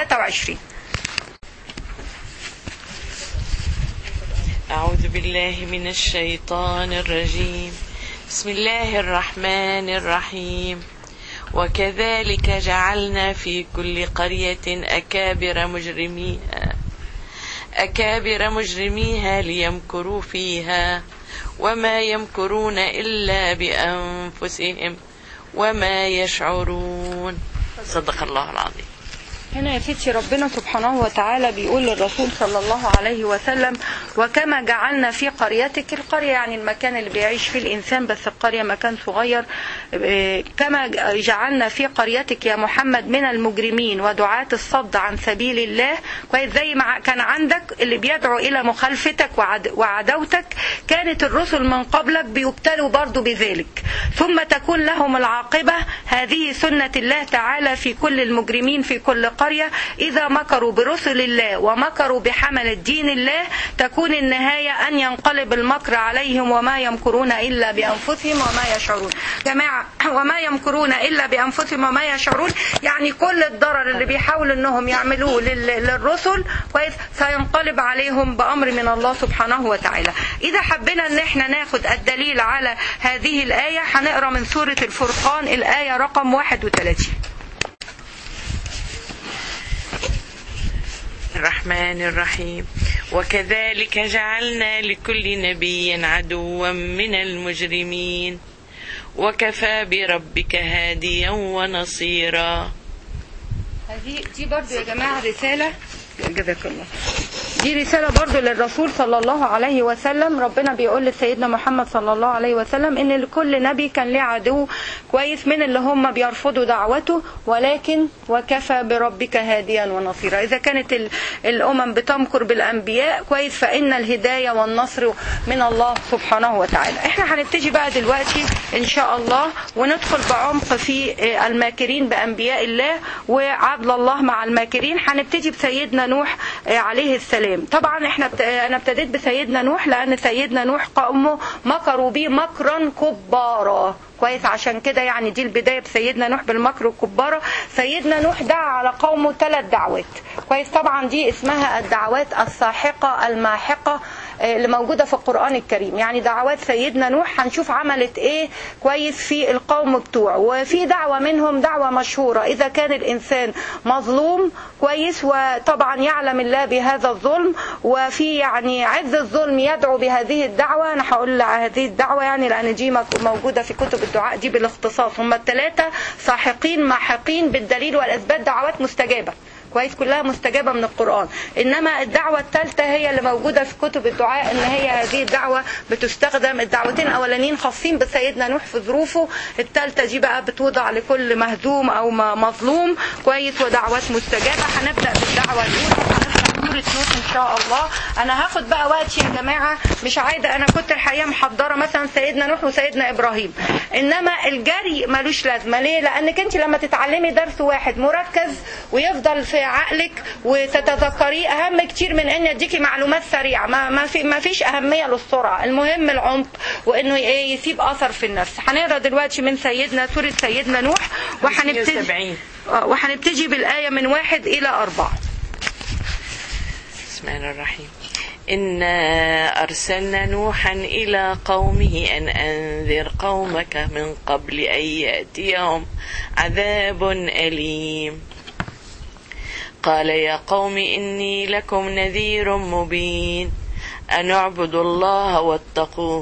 123 أعوذ بالله من الشيطان الرجيم بسم الله الرحمن الرحيم وكذلك جعلنا في كل قرية أكابر مجرميها أكابر مجرميها ليمكروا فيها وما يمكرون إلا بأنفسهم وما يشعرون صدق الله العظيم هنا يا ستي ربنا سبحانه وتعالى بيقول للرسول صلى الله عليه وسلم وكما جعلنا في قريتك القرية يعني المكان اللي بيعيش فيه الإنسان بس القرية مكان صغير إيه، كما جعلنا في قريتك يا محمد من المجرمين ودعاة الصد عن سبيل الله كويس زي ما كان عندك اللي بيدعو إلى مخالفتك وعد- وعداوتك كانت الرسل من قبلك بيبتلوا برضو بذلك ثم تكون لهم العاقبة هذه سنة الله تعالى في كل المجرمين في كل قرية إذا مكروا برسل الله ومكروا بحمل دين الله تكون النهاية أن ينقلب المكر عليهم وما يمكرون إلا بأنفسهم وما يشعرون جماعة وما يمكرون إلا بأنفسهم وما يشعرون يعني كل الضرر اللي بيحاولوا أنهم يعملوه لل- للرسل كويس سينقلب عليهم بأمر من الله سبحانه وتعالى إذا حبينا أن احنا ناخد الدليل على هذه الآية هنقرأ من سورة الفرقان الآية رقم 31 الرحمن الرحيم وكذلك جعلنا لكل نبي عدوا من المجرمين وكفى بربك هاديا ونصيرا هذه دي برضو يا جماعة رسالة جزاك الله دي رسالة برضو للرسول صلى الله عليه وسلم ربنا بيقول لسيدنا محمد صلى الله عليه وسلم ان لكل نبي كان ليه عدو كويس من اللي هم بيرفضوا دعوته ولكن وكفى بربك هاديا ونصيرا اذا كانت ال- الامم بتمكر بالانبياء كويس فان الهداية والنصر من الله سبحانه وتعالى احنا هنبتدي بقى دلوقتي ان شاء الله وندخل بعمق في آه، الماكرين بانبياء الله وعدل الله مع الماكرين هنبتدي بسيدنا نوح آه، عليه السلام طبعا احنا بت... انا ابتديت بسيدنا نوح لان سيدنا نوح قومه مكروا بيه مكرا كبارا كويس عشان كده يعني دي البدايه بسيدنا نوح بالمكر الكبارة سيدنا نوح دعا على قومه ثلاث دعوات كويس طبعا دي اسمها الدعوات الساحقه الماحقه آه، اللي موجوده في القران الكريم يعني دعوات سيدنا نوح هنشوف عملت ايه كويس في القوم بتوعه وفي دعوه منهم دعوه مشهوره اذا كان الانسان مظلوم كويس وطبعا يعلم الله بهذا الظلم وفي يعني عز الظلم يدعو بهذه الدعوه انا هقول هذه الدعوه يعني لان دي مك- موجوده في كتب الدعاء دي بالاختصاص هم الثلاثه ساحقين ماحقين بالدليل والاثبات دعوات مستجابه كويس كلها مستجابة من القرآن إنما الدعوة الثالثة هي اللي موجودة في كتب الدعاء إن هي هذه الدعوة بتستخدم الدعوتين الأولانيين خاصين بسيدنا نوح في ظروفه الثالثة دي بقى بتوضع لكل مهزوم أو م- مظلوم كويس ودعوات مستجابة هنبدأ بالدعوة الأولى هنفتح سورة نوح إن شاء الله أنا هاخد بقى وقت يا جماعة مش عايدة أنا كنت الحقيقة محضرة مثلا سيدنا نوح وسيدنا إبراهيم إنما الجري ملوش لازمة ليه؟ لأنك أنت لما تتعلمي درس واحد مركز ويفضل في عقلك وتتذكريه أهم كتير من إن أديكي معلومات سريعة ما ما في ما فيش أهمية للسرعة المهم العمق وإنه إيه يسيب أثر في النفس هنقرا دلوقتي من سيدنا سورة سيدنا نوح وهنبتدي 170. آه، وهنبتدي بالآية من واحد إلى أربعة بسم الله الرحيم إنا أرسلنا نوحا إلى قومه أن أنذر قومك من قبل أن يأتيهم عذاب أليم قال يا قوم إني لكم نذير مبين أن اعبدوا الله واتقوه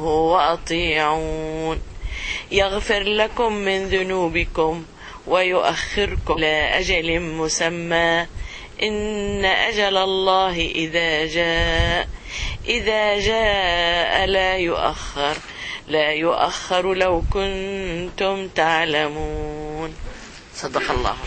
وأطيعون يغفر لكم من ذنوبكم ويؤخركم إلى أجل مسمى إن أجل الله إذا جاء إذا جاء لا يؤخر لا يؤخر لو كنتم تعلمون صدق الله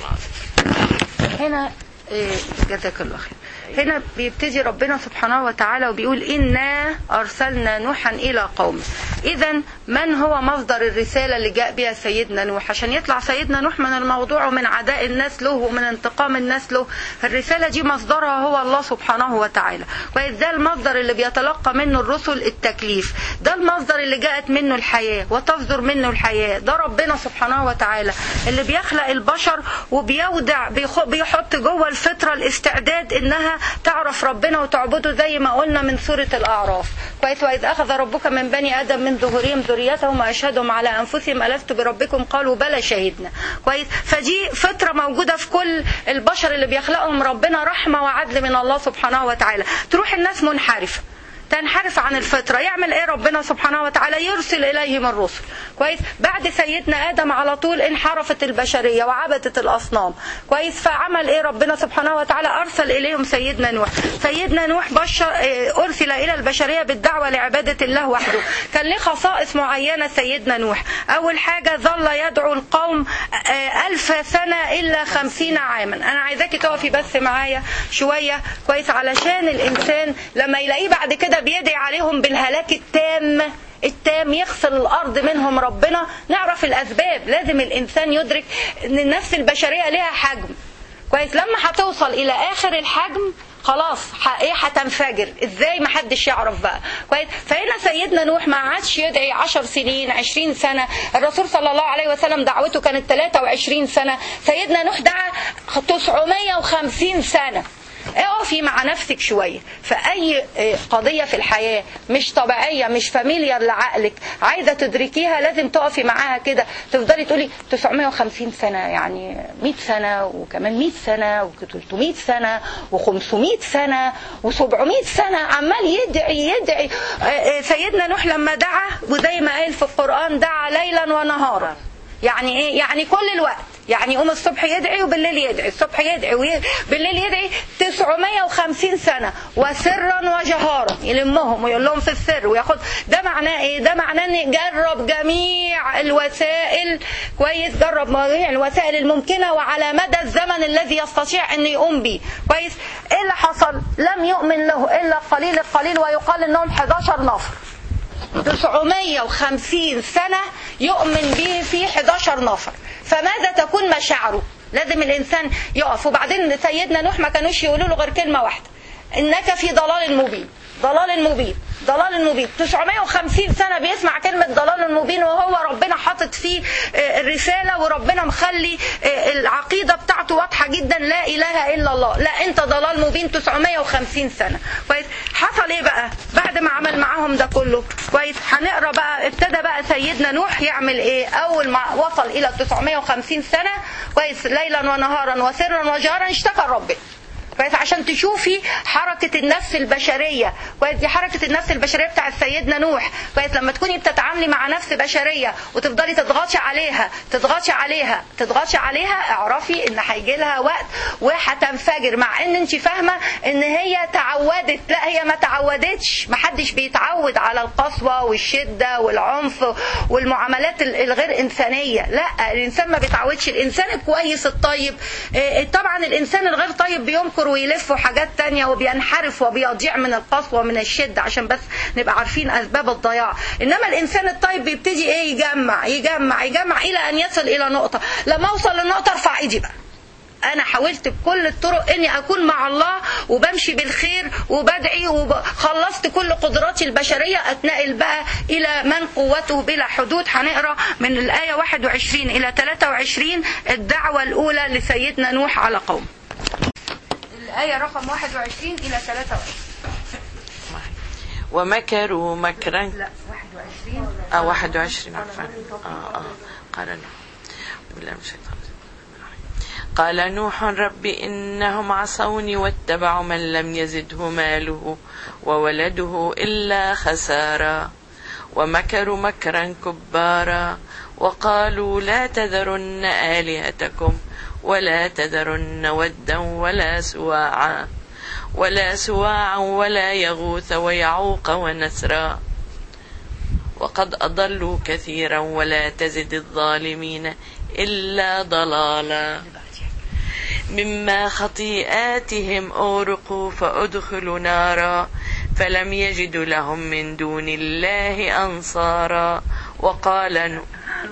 العظيم هنا إيه، جزاك الله خير هنا بيبتدي ربنا سبحانه وتعالى وبيقول إنا أرسلنا نوحا إلى قومه إذا من هو مصدر الرسالة اللي جاء بها سيدنا نوح عشان يطلع سيدنا نوح من الموضوع ومن عداء الناس له ومن انتقام الناس له الرسالة دي مصدرها هو الله سبحانه وتعالى كويس ده المصدر اللي بيتلقى منه الرسل التكليف ده المصدر اللي جاءت منه الحياة وتصدر منه الحياة ده ربنا سبحانه وتعالى اللي بيخلق البشر وبيودع بيخ- بيحط جوه الفطرة الاستعداد انها تعرف ربنا وتعبده زي ما قلنا من سورة الأعراف كويس وإذ أخذ ربك من بني آدم من ظهورهم ذريتهم وأشهدهم على أنفسهم ألست بربكم قالوا بلى شهدنا كويس فدي فطرة موجودة في كل البشر اللي بيخلقهم ربنا رحمة وعدل من الله سبحانه وتعالى تروح الناس منحرفة تنحرف عن الفطرة يعمل ايه ربنا سبحانه وتعالى يرسل اليهم الرسل كويس بعد سيدنا ادم على طول انحرفت البشرية وعبدت الاصنام كويس فعمل ايه ربنا سبحانه وتعالى ارسل اليهم سيدنا نوح سيدنا نوح بشر إيه، ارسل الى البشرية بالدعوة لعبادة الله وحده كان له خصائص معينة سيدنا نوح اول حاجة ظل يدعو القوم آه، الف سنة الا خمسين عاما انا عايزاكي تقفي بس معايا شوية كويس علشان الانسان لما يلاقيه بعد كده بيدعي عليهم بالهلاك التام التام يغسل الارض منهم ربنا نعرف الاسباب لازم الانسان يدرك ان النفس البشريه ليها حجم كويس لما هتوصل الى اخر الحجم خلاص ح- ايه هتنفجر ازاي ما حدش يعرف بقى كويس فهنا سيدنا نوح ما عادش يدعي 10 سنين 20 سنه الرسول صلى الله عليه وسلم دعوته كانت 23 سنه سيدنا نوح دعا 950 سنه اقفي مع نفسك شوية فأي آه، قضية في الحياة مش طبيعية مش فاميليار لعقلك عايزة تدركيها لازم تقفي معاها كده تفضلي تقولي 950 سنة يعني 100 سنة وكمان 100 سنة و300 سنة و500 سنة و700 سنة عمال يدعي يدعي آه، آه، سيدنا نوح لما دعا وزي ما قال في القرآن دعا ليلا ونهارا يعني ايه يعني كل الوقت يعني يقوم الصبح يدعي وبالليل يدعي الصبح يدعي وبالليل يدعي 950 سنة وسرا وجهارا يلمهم ويقول لهم في السر وياخد ده معناه ايه ده معناه ان جرب جميع الوسائل كويس جرب جميع الوسائل الممكنة وعلى مدى الزمن الذي يستطيع ان يقوم به كويس ايه اللي حصل لم يؤمن له الا قليل القليل ويقال انهم 11 نفر 950 سنة يؤمن به في 11 نفر فماذا تكون مشاعره لازم الإنسان يقف وبعدين سيدنا نوح ما كانوش يقولوا له غير كلمة واحدة إنك في ضلال مبين ضلال مبين ضلال مبين 950 سنة بيسمع كلمة ضلال مبين وهو ربنا حاطط فيه الرسالة وربنا مخلي العقيدة بتاعته واضحة جدا لا إله إلا الله لا أنت ضلال مبين 950 سنة كويس حصل إيه بقى بعد ما عمل معاهم ده كله كويس هنقرا بقى ابتدى بقى سيدنا نوح يعمل إيه أول ما وصل إلى 950 سنة كويس ليلا ونهارا وسرا وجهرا اشتكى ربنا كويس عشان تشوفي حركة النفس البشرية كويس دي حركة النفس البشرية بتاعت سيدنا نوح كويس لما تكوني بتتعاملي مع نفس بشرية وتفضلي تضغطي عليها تضغطي عليها تضغطي عليها اعرفي ان هيجي لها وقت وهتنفجر مع ان انت فاهمة ان هي تعودت لا هي ما تعودتش ما حدش بيتعود على القسوة والشدة والعنف والمعاملات الغير انسانية لا الانسان ما بيتعودش الانسان الكويس الطيب طبعا الانسان الغير طيب بينكر ويلف حاجات تانية وبينحرف وبيضيع من القسوة من الشدة عشان بس نبقى عارفين أسباب الضياع إنما الإنسان الطيب بيبتدي إيه يجمع يجمع يجمع إلى أن يصل إلى نقطة لما أوصل للنقطة ارفع إيدي بقى انا حاولت بكل الطرق اني اكون مع الله وبمشي بالخير وبدعي وخلصت كل قدراتي البشرية اتنقل بقى الى من قوته بلا حدود هنقرا من الايه 21 الى 23 الدعوة الاولى لسيدنا نوح على قوم الآية رقم 21 إلى 23 ومكروا مكرا لا 21 اه 21 عفوا اه اه قال نوح بالله من الشيطان قال نوح رب إنهم عصوني واتبعوا من لم يزده ماله وولده إلا خسارا ومكروا مكرا كبارا وقالوا لا تذرن آلهتكم ولا تذرن ودا ولا سواعا ولا سواعا ولا يغوث ويعوق ونسرا وقد أضلوا كثيرا ولا تزد الظالمين إلا ضلالا مما خطيئاتهم أورقوا فأدخلوا نارا فلم يجدوا لهم من دون الله أنصارا وقال نوح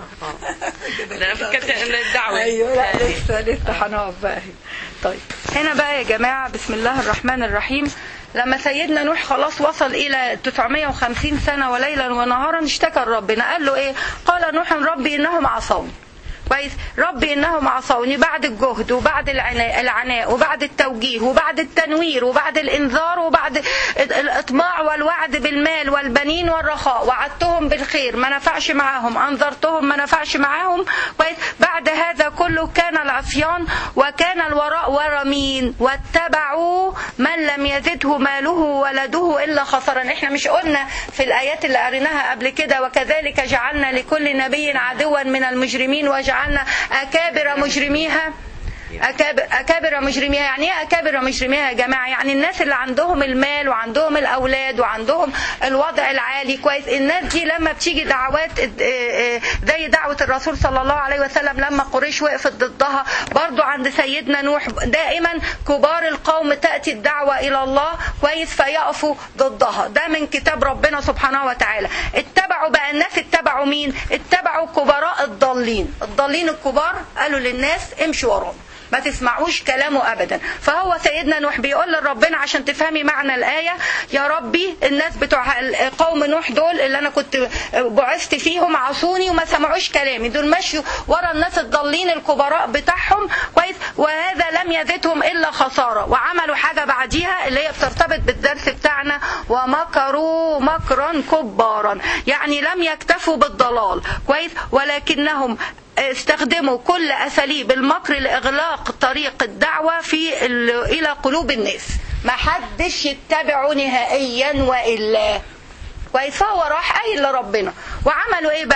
انا فكرت ان الدعوه ايوه لا لسه لسه هنقف بقى طيب هنا بقى يا جماعه بسم الله الرحمن الرحيم لما سيدنا نوح خلاص وصل الى 950 سنه وليلا ونهارا اشتكى ربنا قال له ايه قال نوح ربي انهم عصوني كويس ربي انهم عصوني بعد الجهد وبعد العناء, العناء وبعد التوجيه وبعد التنوير وبعد الانذار وبعد الاطماع والوعد بالمال والبنين والرخاء وعدتهم بالخير ما نفعش معاهم انذرتهم ما نفعش معاهم كويس بعد هذا كله كان العصيان وكان الوراء ورا مين واتبعوا من لم يزده ماله ولده الا خسرا احنا مش قلنا في الايات اللي قريناها قبل كده وكذلك جعلنا لكل نبي عدوا من المجرمين وجعلنا جعلنا أكابر مجرميها أكابر, أكابر مجرميها يعني ايه أكابر مجرميها يا جماعة يعني الناس اللي عندهم المال وعندهم الأولاد وعندهم الوضع العالي كويس الناس دي لما بتيجي دعوات زي دعوة الرسول صلى الله عليه وسلم لما قريش وقفت ضدها برضو عند سيدنا نوح دائما كبار القوم تأتي الدعوة إلى الله كويس فيقفوا ضدها ده من كتاب ربنا سبحانه وتعالى اتبعوا بقى الناس اتبعوا مين اتبعوا كبراء الضالين الضالين الكبار قالوا للناس امشوا وراهم ما تسمعوش كلامه ابدا فهو سيدنا نوح بيقول لربنا عشان تفهمي معنى الايه يا ربي الناس بتوع قوم نوح دول اللي انا كنت بعثت فيهم عصوني وما سمعوش كلامي دول مشوا ورا الناس الضالين الكبراء بتاعهم كويس وهذا لم يزدهم الا خساره وعملوا حاجه بعديها اللي هي بترتبط بالدرس بتاعنا ومكروا مكرا كبارا يعني لم يكتفوا بالضلال كويس ولكنهم استخدموا كل اساليب المكر لاغلاق طريق الدعوه في الى قلوب الناس ما حدش يتبعه نهائيا والا كويس فهو راح قايل لربنا وعملوا ايه بقى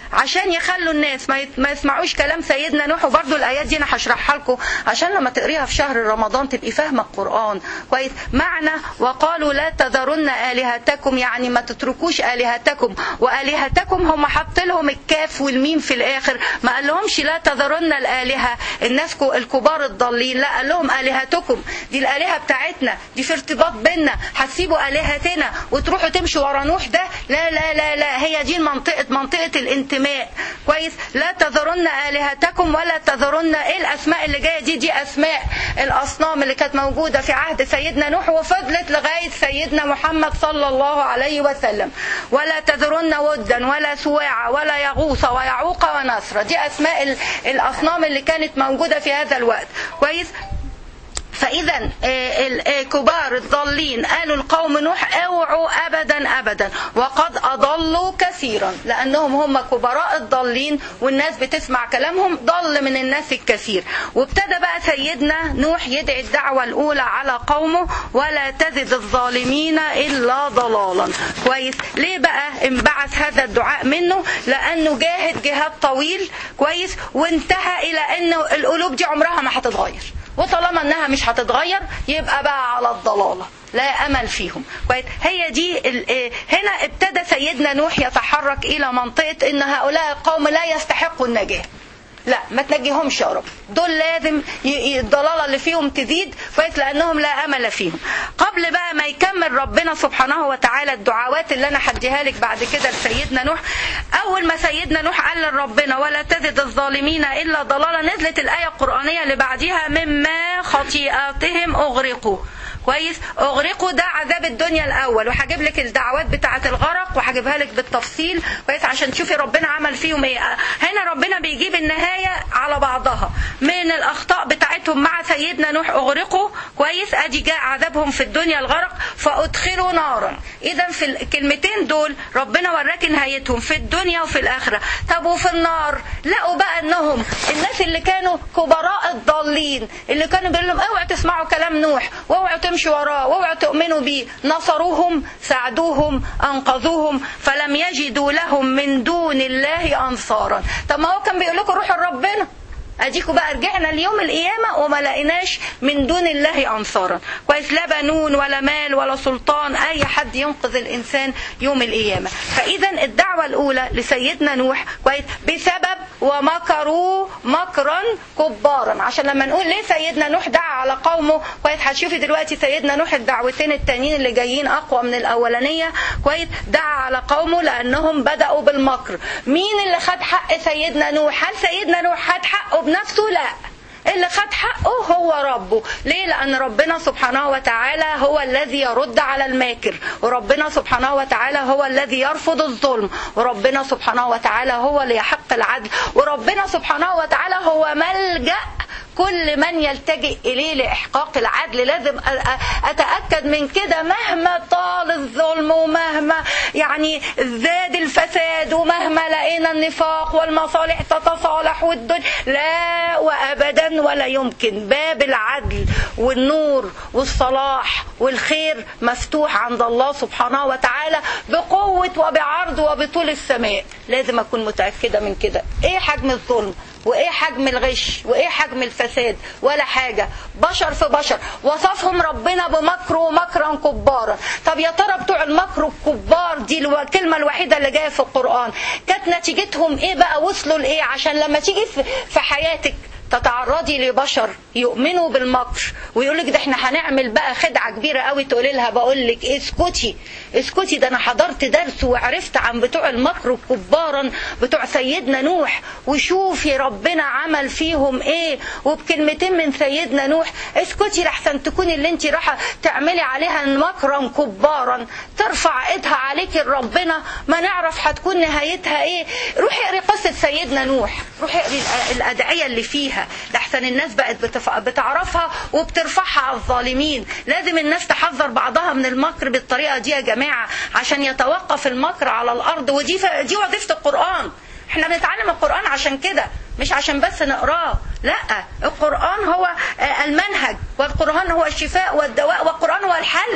عشان يخلوا الناس ما يت- ما يسمعوش كلام سيدنا نوح وبرضه الايات دي انا هشرحها لكم عشان لما تقريها في شهر رمضان تبقي فاهمه القران كويس معنى وقالوا لا تذرن الهتكم يعني ما تتركوش الهتكم والهتكم هم حط لهم الكاف والميم في الاخر ما قال لهمش لا تذرن الالهه الناس كو- الكبار الضالين لا قال لهم الهتكم دي الالهه بتاعتنا دي في ارتباط بينا هتسيبوا الهتنا وتروحوا تمشوا ورا نوح ده لا لا لا لا هي دي المنطقه منطقه الانتماء كويس لا تذرن الهتكم ولا تذرن ايه الاسماء اللي جايه دي دي اسماء الاصنام اللي كانت موجوده في عهد سيدنا نوح وفضلت لغايه سيدنا محمد صلى الله عليه وسلم ولا تذرن ودا ولا سواع ولا يغوص ويعوق ونسر دي اسماء ال- الاصنام اللي كانت موجوده في هذا الوقت كويس فاذا آه، ال- آه، كبار الضالين قالوا القوم نوح اوعوا ابدا ابدا وقد اضلوا كثيرا لانهم هم كبراء الضالين والناس بتسمع كلامهم ضل من الناس الكثير وابتدى بقى سيدنا نوح يدعي الدعوه الاولى على قومه ولا تزد الظالمين الا ضلالا كويس ليه بقى انبعث هذا الدعاء منه لانه جاهد جهاد طويل كويس وانتهى الى ان القلوب دي عمرها ما هتتغير وطالما انها مش هتتغير يبقى بقى على الضلاله لا امل فيهم كويس هي دي ال- آه، هنا ابتدى سيدنا نوح يتحرك الى منطقه ان هؤلاء القوم لا يستحقوا النجاه لا ما تنجيهمش يا رب دول لازم ي- ي- الضلاله اللي فيهم تزيد كويس لانهم لا امل فيهم قبل بقى ما يكمل ربنا سبحانه وتعالى الدعوات اللي انا هديها لك بعد كده لسيدنا نوح اول ما سيدنا نوح قال لربنا ولا تزد الظالمين الا ضلالا نزلت الايه القرانيه اللي بعديها مما خطيئاتهم اغرقوا كويس اغرقوا ده عذاب الدنيا الاول وهجيب لك الدعوات بتاعه الغرق وهجيبها لك بالتفصيل كويس عشان تشوفي ربنا عمل فيهم ايه هنا ربنا بيجيب النهايه على بعضها من الاخطاء بتاعتهم مع سيدنا نوح اغرقوا كويس ادي جاء عذابهم في الدنيا الغرق فادخلوا نارا اذا في الكلمتين دول ربنا وراك نهايتهم في الدنيا وفي الاخره طب وفي النار لقوا بقى انهم الناس اللي كانوا كبراء الضالين اللي كانوا بيقول لهم اوعوا تسمعوا كلام نوح واوعوا تمشوا وراه واوعوا تؤمنوا بيه نصروهم ساعدوهم انقذوهم فلم يجدوا لهم من دون الله انصارا طب ما هو كان بيقول لكم روحوا لربنا اديكوا بقى رجعنا ليوم القيامة وما لقيناش من دون الله انصارا كويس لا بنون ولا مال ولا سلطان اي حد ينقذ الانسان يوم القيامة فاذا الدعوة الاولى لسيدنا نوح كويس بسبب ومكروا مكرا كبارا عشان لما نقول ليه سيدنا نوح دعا على قومه كويس هتشوفي دلوقتي سيدنا نوح الدعوتين التانيين اللي جايين اقوى من الاولانية كويس دعا على قومه لانهم بدأوا بالمكر مين اللي خد حق سيدنا نوح هل سيدنا نوح خد حقه بنفسه لا اللي خد حقه هو ربه ليه لأن ربنا سبحانه وتعالى هو الذي يرد على الماكر وربنا سبحانه وتعالى هو الذي يرفض الظلم وربنا سبحانه وتعالى هو اللي يحق العدل وربنا سبحانه وتعالى هو ملجأ كل من يلتجئ إليه لإحقاق العدل لازم أتأكد من كده مهما طال الظلم ومهما يعني زاد الفساد ومهما لقينا النفاق والمصالح تتصالح والدنيا لا وأبدا ولا يمكن باب العدل والنور والصلاح والخير مفتوح عند الله سبحانه وتعالى بقوة وبعرض وبطول السماء لازم أكون متأكدة من كده إيه حجم الظلم وايه حجم الغش وايه حجم الفساد ولا حاجة بشر في بشر وصفهم ربنا بمكر ومكرا كبارا طب يا ترى بتوع المكر الكبار دي الكلمة الوحيدة اللي جاية في القرآن كانت نتيجتهم ايه بقى وصلوا لايه عشان لما تيجي في حياتك تتعرضي لبشر يؤمنوا بالمكر ويقول لك ده احنا هنعمل بقى خدعه كبيره قوي تقولي لها بقول لك اسكتي اسكتي ده انا حضرت درس وعرفت عن بتوع المكر كبارا بتوع سيدنا نوح وشوفي ربنا عمل فيهم ايه وبكلمتين من سيدنا نوح اسكتي لحسن تكوني اللي انت رايحه تعملي عليها مكرا كبارا ترفع ايدها عليك ربنا ما نعرف هتكون نهايتها ايه روحي اقري قصه سيدنا نوح روحي اقري الادعيه اللي فيها لحسن الناس بقت بتف... بتعرفها وبترفعها على الظالمين لازم الناس تحذر بعضها من المكر بالطريقه دي يا جماعه عشان يتوقف المكر على الارض ودي ف... دي وظيفه القران احنا بنتعلم القرآن عشان كده مش عشان بس نقراه لا القرآن هو المنهج والقرآن هو الشفاء والدواء والقرآن هو الحل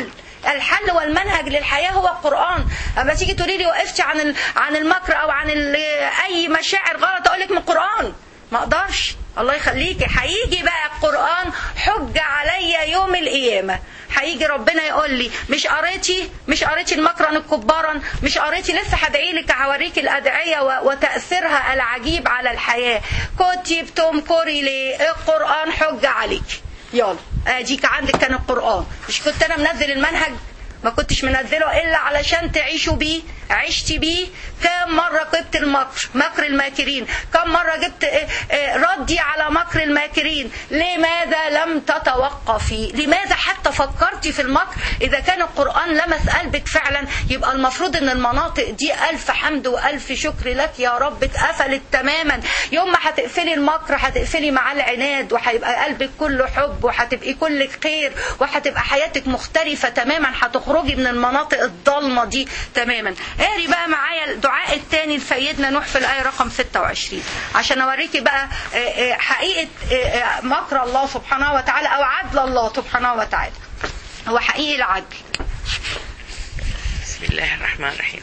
الحل والمنهج للحياه هو القران اما تيجي تقولي لي وقفتي عن ال- عن المكر او عن ال- اي مشاعر غلط اقول لك من القران ما اقدرش الله يخليكي هيجي بقى القران حجه عليا يوم القيامه هيجي ربنا يقول لي مش قريتي مش قريتي المكرن الكبارن مش قريتي لسه هدعي لك هوريك الادعيه و- وتاثيرها العجيب على الحياه كنتي بتمكري ليه القران حجه عليك يلا اديك عندك كان القران مش كنت انا منزل المنهج ما كنتش منزله الا علشان تعيشوا بيه عشتي بيه كم مره جبت المكر مكر الماكرين كم مره جبت آه، آه، ردي على مكر الماكرين لماذا لم تتوقفي لماذا حتى فكرتي في المكر اذا كان القران لمس قلبك فعلا يبقى المفروض ان المناطق دي الف حمد والف شكر لك يا رب اتقفلت تماما يوم ما هتقفلي المكر هتقفلي معاه العناد وهيبقى قلبك كله حب وهتبقي كلك خير وهتبقى حياتك مختلفه تماما هتخرجي من المناطق الضلمه دي تماما قاري بقى معايا الدعاء الثاني لسيدنا نوح في الايه رقم 26 عشان اوريكي بقى آه، آه، حقيقه آه، آه، مكر الله سبحانه وتعالى او عدل الله سبحانه وتعالى هو حقيقي العدل بسم الله الرحمن الرحيم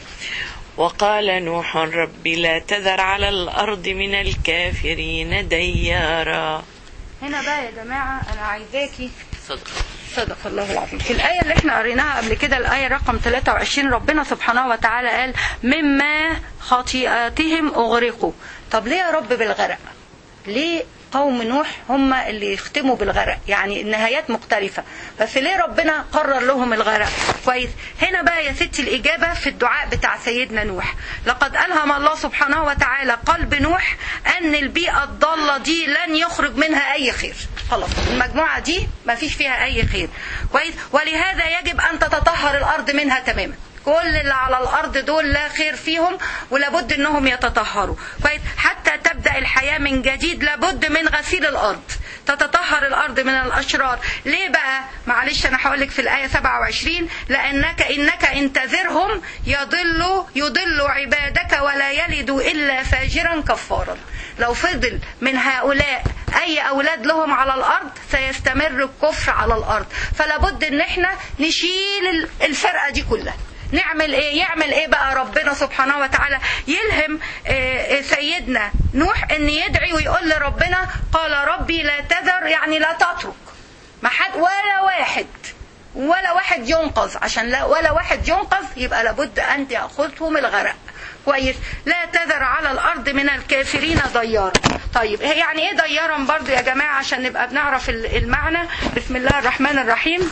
وقال نوح رب لا تذر على الأرض من الكافرين ديارا هنا بقى يا جماعه انا عايزاكي صدق صدق الله العظيم في الآية اللي احنا قريناها قبل كده الآية رقم 23 ربنا سبحانه وتعالى قال مما خطيئاتهم أغرقوا طب ليه يا رب بالغرق ليه قوم نوح هم اللي يختموا بالغرق يعني النهايات مختلفة بس ليه ربنا قرر لهم الغرق كويس هنا بقى يا ستي الإجابة في الدعاء بتاع سيدنا نوح لقد ألهم الله سبحانه وتعالى قلب نوح أن البيئة الضالة دي لن يخرج منها أي خير خلاص المجموعة دي ما فيش فيها أي خير كويس ولهذا يجب أن تتطهر الأرض منها تماما كل اللي على الارض دول لا خير فيهم ولابد انهم يتطهروا كويس حتى تبدا الحياه من جديد لابد من غسيل الارض تتطهر الارض من الاشرار ليه بقى معلش انا هقول لك في الايه 27 لانك انك ان تذرهم يضلوا يضلوا عبادك ولا يلدوا الا فاجرا كفارا لو فضل من هؤلاء اي اولاد لهم على الارض سيستمر الكفر على الارض فلابد ان احنا نشيل الفرقه دي كلها نعمل ايه يعمل ايه بقى ربنا سبحانه وتعالى يلهم آه، آه، سيدنا نوح ان يدعي ويقول لربنا قال ربي لا تذر يعني لا تترك ما حد ولا واحد ولا واحد ينقذ عشان لا ولا واحد ينقذ يبقى لابد ان ياخذهم الغرق كويس لا تذر على الارض من الكافرين ديارا طيب هي يعني ايه ديارا برضو يا جماعه عشان نبقى بنعرف المعنى بسم الله الرحمن الرحيم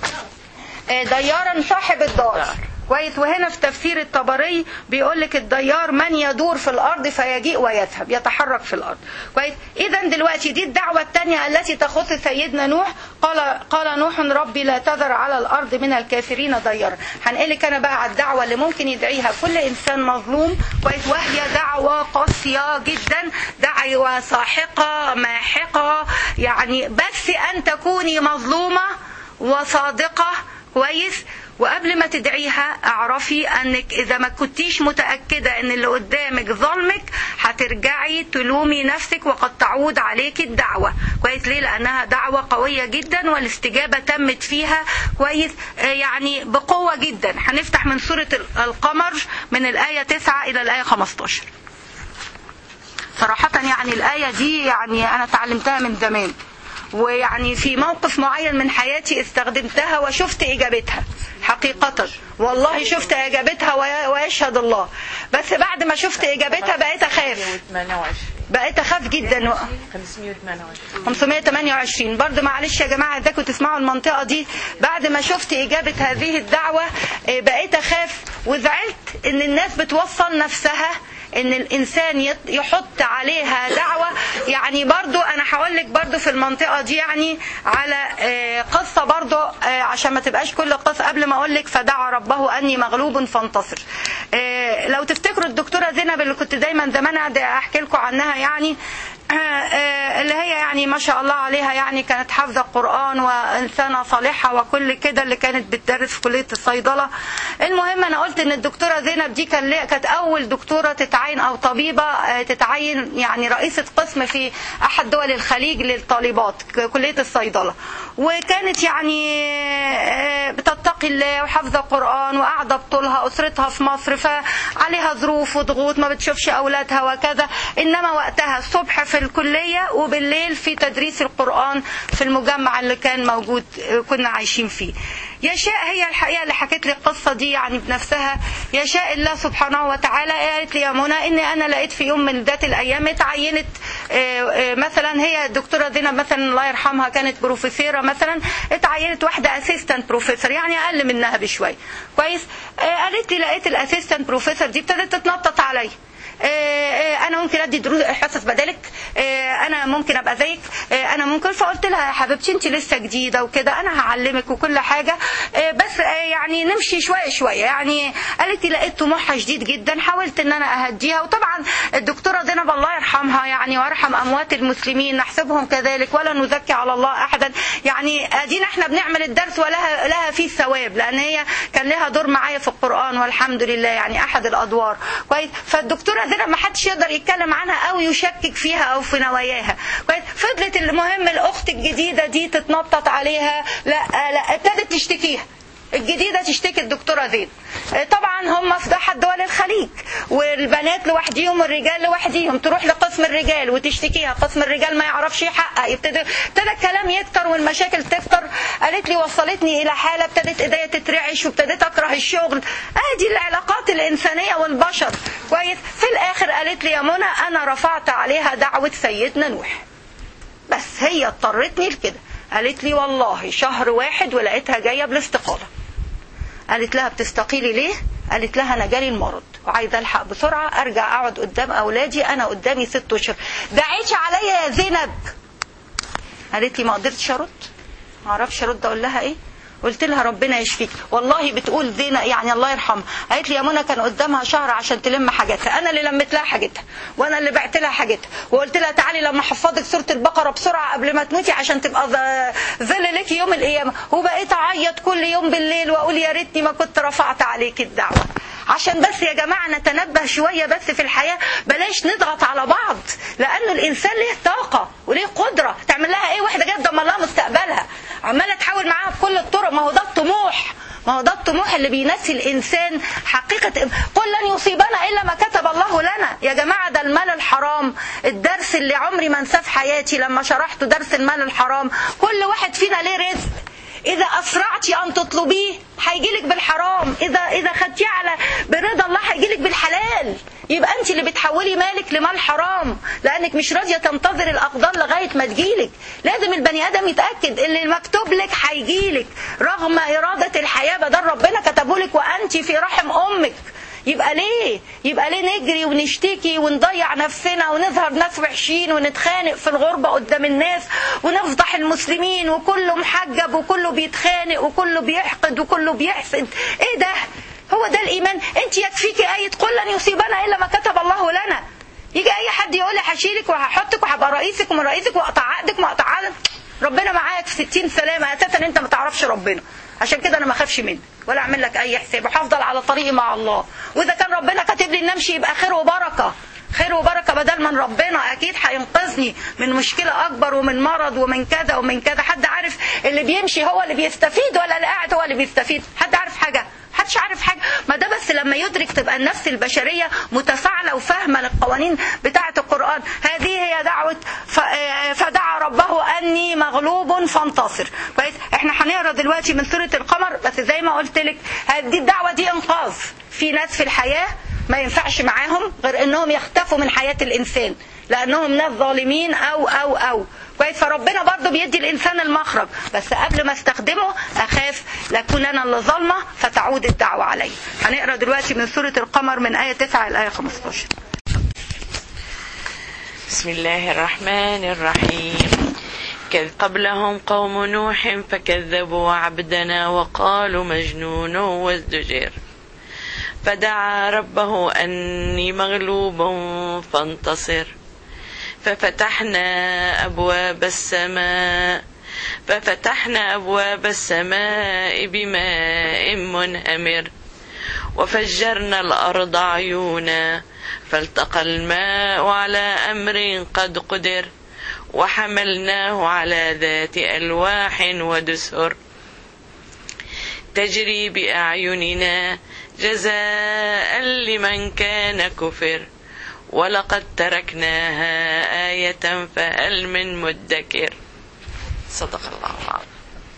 آه، ديارا صاحب الدار كويس وهنا في تفسير الطبري بيقول لك الديار من يدور في الارض فيجيء ويذهب يتحرك في الارض كويس اذا دلوقتي دي الدعوه الثانيه التي تخص سيدنا نوح قال قال نوح ربي لا تذر على الارض من الكافرين ديارا هنقلك انا بقى على الدعوه اللي ممكن يدعيها كل انسان مظلوم كويس وهي دعوه قاسيه جدا دعوه ساحقه ماحقه يعني بس ان تكوني مظلومه وصادقه كويس وقبل ما تدعيها اعرفي انك اذا ما كنتيش متاكده ان اللي قدامك ظلمك هترجعي تلومي نفسك وقد تعود عليك الدعوه كويس ليه لانها دعوه قويه جدا والاستجابه تمت فيها كويس آه يعني بقوه جدا هنفتح من سوره القمر من الايه 9 الى الايه 15 صراحه يعني الايه دي يعني انا اتعلمتها من زمان ويعني في موقف معين من حياتي استخدمتها وشفت اجابتها حقيقة والله شفت اجابتها وي- ويشهد الله بس بعد ما شفت اجابتها بقيت اخاف 528 بقيت اخاف جدا 528 528 برضه معلش يا جماعه ازيكم تسمعوا المنطقه دي بعد ما شفت اجابه هذه الدعوه آه، بقيت اخاف وزعلت ان الناس بتوصل نفسها ان الانسان يط- يحط عليها دعوه يعني برضو انا هقول لك برضو في المنطقه دي يعني على آه، قصه برضو آه، عشان ما تبقاش كل قصه قبل ما اقول لك فدعا ربه اني مغلوب فانتصر آه، لو تفتكروا الدكتوره زينب اللي كنت دايما زمان قاعده احكي لكم عنها يعني آه، آه، اللي هي يعني ما شاء الله عليها يعني كانت حافظة القرآن وإنسانة صالحة وكل كده اللي كانت بتدرس في كلية الصيدلة المهم أنا قلت إن الدكتورة زينب دي كان ليه- كانت أول دكتورة تتعين أو طبيبة آه، تتعين يعني رئيسة قسم في أحد دول الخليج للطالبات ك- كلية الصيدلة وكانت يعني آه، بتتقي الله وحافظة القرآن وقاعدة بطولها أسرتها في مصر فعليها ظروف وضغوط ما بتشوفش أولادها وكذا إنما وقتها الصبح في الكلية وبالليل في تدريس القرآن في المجمع اللي كان موجود آه، كنا عايشين فيه يشاء هي الحقيقة اللي حكت لي القصة دي يعني بنفسها يشاء الله سبحانه وتعالى قالت لي يا منى إن أنا لقيت في يوم من ذات الأيام اتعينت آه، آه، مثلا هي الدكتورة زينب مثلا الله يرحمها كانت بروفيسيرة مثلا اتعينت واحدة اسيستنت بروفيسور يعني أقل منها بشوية كويس آه، قالت لي لقيت الاسيستنت بروفيسور دي ابتدت تتنطط عليا آه، آه، انا ممكن ادي دروس حصص بدالك آه، انا ممكن ابقى زيك آه، انا ممكن فقلت لها يا حبيبتي انت لسه جديده وكده انا هعلمك وكل حاجه آه، بس آه، يعني نمشي شويه شويه يعني قالت لي لقيت طموحها شديد جدا حاولت ان انا اهديها وطبعا الدكتوره زينب الله يرحمها يعني ويرحم اموات المسلمين نحسبهم كذلك ولا نزكي على الله احدا يعني ادينا احنا بنعمل الدرس ولها لها فيه ثواب لان هي كان لها دور معايا في القران والحمد لله يعني احد الادوار كويس فالدكتوره زينب ما حدش يقدر يتكلم عنها او يشكك فيها او في نواياها كويس فضلت المهم الاخت الجديده دي تتنطط عليها لا لا ابتدت تشتكيها الجديدة تشتكي الدكتورة زين طبعا هم في أحد دول الخليج والبنات لوحديهم والرجال لوحديهم تروح لقسم الرجال وتشتكيها قسم الرجال ما يعرفش يحقق يبتدي ابتدى الكلام يكتر والمشاكل تكتر قالت لي وصلتني إلى حالة ابتدت إيديا تترعش وابتديت أكره الشغل ادي العلاقات الإنسانية والبشر كويس في الآخر قالت لي يا منى أنا رفعت عليها دعوة سيدنا نوح بس هي اضطرتني لكده قالت لي والله شهر واحد ولقيتها جايه بالاستقاله قالت لها بتستقيلي ليه قالت لها انا جالي المرض وعايزه الحق بسرعه ارجع اقعد قدام اولادي انا قدامي ست اشهر دعيتي عليا يا زينب قالت لي ما قدرتش ارد ما اعرفش ارد اقول لها ايه قلت لها ربنا يشفيك والله بتقول زينة يعني الله يرحمها قالت لي يا منى كان قدامها شهر عشان تلم حاجاتها انا اللي لميت لها حاجتها وانا اللي بعت لها حاجتها وقلت لها تعالي لما احفظك سوره البقره بسرعه قبل ما تموتي عشان تبقى ظ- ظل لك يوم القيامه وبقيت اعيط كل يوم بالليل واقول يا ريتني ما كنت رفعت عليك الدعوه عشان بس يا جماعة نتنبه شوية بس في الحياة بلاش نضغط على بعض لأنه الإنسان له طاقة وليه قدرة تعمل لها إيه واحدة جاية تدمر لها مستقبلها عمالة تحاول معاها بكل الطرق ما هو ده الطموح ما هو ده الطموح اللي بينسي الإنسان حقيقة قل لن يصيبنا إلا ما كتب الله لنا يا جماعة ده المال الحرام الدرس اللي عمري ما انساه في حياتي لما شرحت درس المال الحرام كل واحد فينا ليه رزق إذا أسرعتي أن تطلبيه هيجيلك بالحرام إذا إذا خدتيه على برضا الله هيجيلك بالحلال يبقى أنت اللي بتحولي مالك لمال حرام لأنك مش راضية تنتظر الأقدار لغاية ما تجيلك لازم البني آدم يتأكد اللي مكتوب لك هيجيلك رغم إرادة الحياة بدل ربنا كتبولك وأنت في رحم أمك يبقى ليه يبقى ليه نجري ونشتكي ونضيع نفسنا ونظهر ناس وحشين ونتخانق في الغربة قدام الناس ونفضح المسلمين وكله محجب وكله بيتخانق وكله بيحقد وكله بيحسد ايه ده هو ده الايمان انت يكفيكي ايه قل لن يصيبنا الا ما كتب الله لنا يجي اي حد يقول لي هشيلك وهحطك وهبقى رئيسك ومن رئيسك واقطع عقدك واقطع عقدك ربنا معاك في 60 سلامه اساسا انت ما تعرفش ربنا عشان كده انا ما اخافش منك ولا اعمل لك اي حساب وهفضل على طريقي مع الله واذا كان ربنا كاتب لي ان امشي يبقى خير وبركه خير وبركه بدل من ربنا اكيد هينقذني من مشكله اكبر ومن مرض ومن كذا ومن كذا حد عارف اللي بيمشي هو اللي بيستفيد ولا اللي قاعد هو اللي بيستفيد حد عارف حاجه محدش عارف حاجه ما ده بس لما يدرك تبقى النفس البشريه متفاعله وفاهمه للقوانين بتاعه القران هذه هي دعوه ف- آه، فدعا ربه اني مغلوب فانتصر كويس احنا هنقرا دلوقتي من سوره القمر بس زي ما قلت لك دي الدعوه دي انقاذ في ناس في الحياه ما ينفعش معاهم غير انهم يختفوا من حياه الانسان لانهم ناس ظالمين او او او كويس فربنا برضه بيدي الانسان المخرج بس قبل ما استخدمه اخاف لاكون انا اللي ظالمه فتعود الدعوه علي هنقرا دلوقتي من سوره القمر من ايه 9 لايه 15 بسم الله الرحمن الرحيم كذ قبلهم قوم نوح فكذبوا عبدنا وقالوا مجنون وازدجر فدعا ربه أني مغلوب فانتصر ففتحنا أبواب السماء ففتحنا أبواب السماء بماء منهمر وفجرنا الأرض عيونا فالتقى الماء على أمر قد قدر وحملناه على ذات ألواح ودسر تجري بأعيننا جزاء لمن كان كفر ولقد تركناها آية فهل من مدكر صدق الله العظيم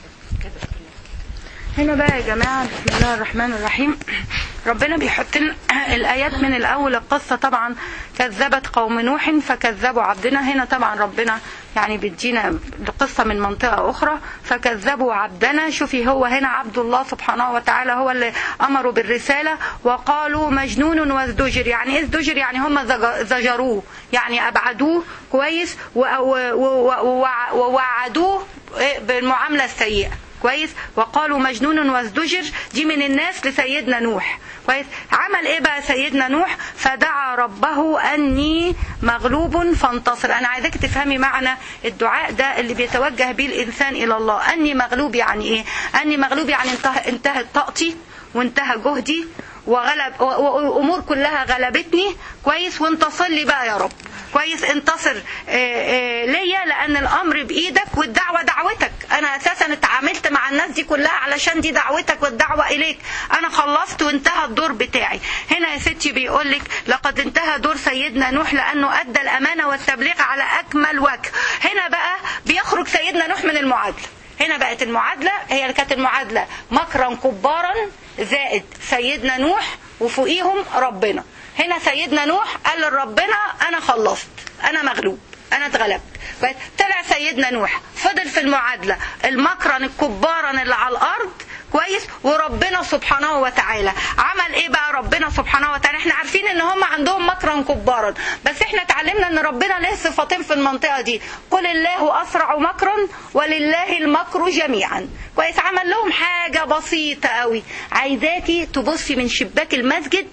هنا بقى يا جماعة بسم الله الرحمن الرحيم ربنا بيحط لنا الآيات من الأول القصة طبعا كذبت قوم نوح فكذبوا عبدنا هنا طبعا ربنا يعني بيدينا القصة من منطقة أخرى فكذبوا عبدنا شوفي هو هنا عبد الله سبحانه وتعالى هو اللي أمروا بالرسالة وقالوا مجنون وازدجر يعني إيه ازدجر يعني هم زج- زجروه يعني أبعدوه كويس و- و- و- و- ووعدوه إيه بالمعاملة السيئة كويس وقالوا مجنون وازدجر دي من الناس لسيدنا نوح كويس عمل ايه بقى سيدنا نوح فدعا ربه اني مغلوب فانتصر انا عايزاك تفهمي معنى الدعاء ده اللي بيتوجه به الانسان الى الله اني مغلوب يعني ايه اني مغلوب يعني انتهى انتهت طاقتي وانتهى جهدي وغلب و- و- وامور كلها غلبتني كويس وانتصر لي بقى يا رب كويس انتصر آه، آه، ليا لان الامر بايدك والدعوه دعوتك انا اساسا اتعاملت مع الناس دي كلها علشان دي دعوتك والدعوه اليك انا خلصت وانتهى الدور بتاعي هنا يا ستي بيقول لك لقد انتهى دور سيدنا نوح لانه ادى الامانه والتبليغ على اكمل وجه هنا بقى بيخرج سيدنا نوح من المعادله هنا بقت المعادلة هي اللي كانت المعادلة مكرا كبارا زائد سيدنا نوح وفوقيهم ربنا هنا سيدنا نوح قال لربنا أنا خلصت أنا مغلوب أنا اتغلبت بقت- طلع سيدنا نوح فضل في المعادلة المكرن الكبارن اللي على الأرض كويس وربنا سبحانه وتعالى عمل ايه بقى ربنا سبحانه وتعالى احنا عارفين ان هم عندهم مكرا كبارا بس احنا اتعلمنا ان ربنا له صفتين في المنطقه دي قل الله اسرع مكرا ولله المكر جميعا كويس عمل لهم حاجه بسيطه قوي عايزاكي تبصي من شباك المسجد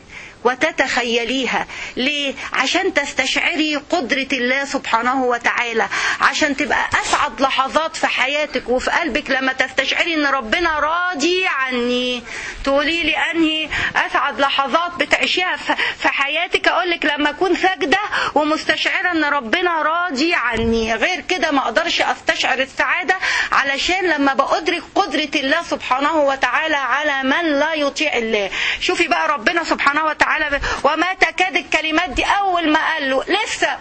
وتتخيليها ليه عشان تستشعري قدرة الله سبحانه وتعالى عشان تبقى أسعد لحظات في حياتك وفي قلبك لما تستشعري ان ربنا راضي عني تقولي لي انهي أسعد لحظات بتعيشيها في- في حياتك أقول لك لما أكون ساجدة ومستشعرة ان ربنا راضي عني غير كده ما أقدرش أستشعر السعادة علشان لما بأدرك قدرة الله سبحانه وتعالى على من لا يطيع الله شوفي بقى ربنا سبحانه وتعالى ب- وما تكاد الكلمات دي أول ما قال له لسه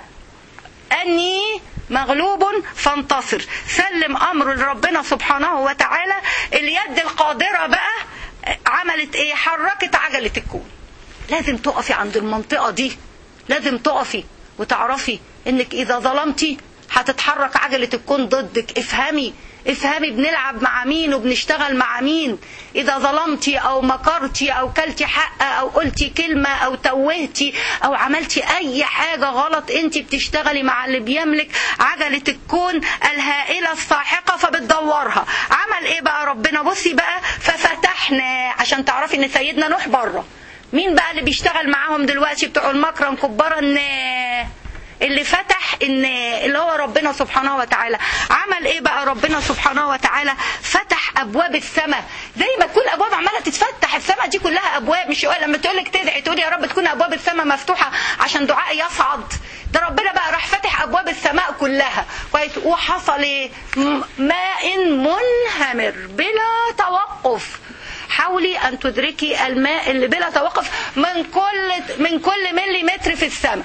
أني مغلوب فانتصر سلم أمر لربنا سبحانه وتعالى اليد القادرة بقى عملت ايه حركت عجلة الكون لازم تقفي عند المنطقة دي لازم تقفي وتعرفي انك اذا ظلمتي هتتحرك عجلة الكون ضدك افهمي افهمي بنلعب مع مين وبنشتغل مع مين اذا ظلمتي او مكرتي او كلتي حق او قلتي كلمة او توهتي او عملتي اي حاجة غلط انت بتشتغلي مع اللي بيملك عجلة الكون الهائلة الساحقة فبتدورها عمل ايه بقى ربنا بصي بقى ففتحنا عشان تعرفي ان سيدنا نوح بره مين بقى اللي بيشتغل معاهم دلوقتي بتوع المكرم كبارا الناه اللي فتح ان اللي هو ربنا سبحانه وتعالى عمل ايه بقى ربنا سبحانه وتعالى فتح ابواب السماء زي ما تكون ابواب عماله تتفتح السماء دي كلها ابواب مش لما تقول لك تدعي تقول يا رب تكون ابواب السماء مفتوحه عشان دعائي يصعد ده ربنا بقى راح فتح ابواب السماء كلها كويس وحصل ايه م- ماء منهمر بلا توقف حاولي ان تدركي الماء اللي بلا توقف من كل من كل ملي متر في السماء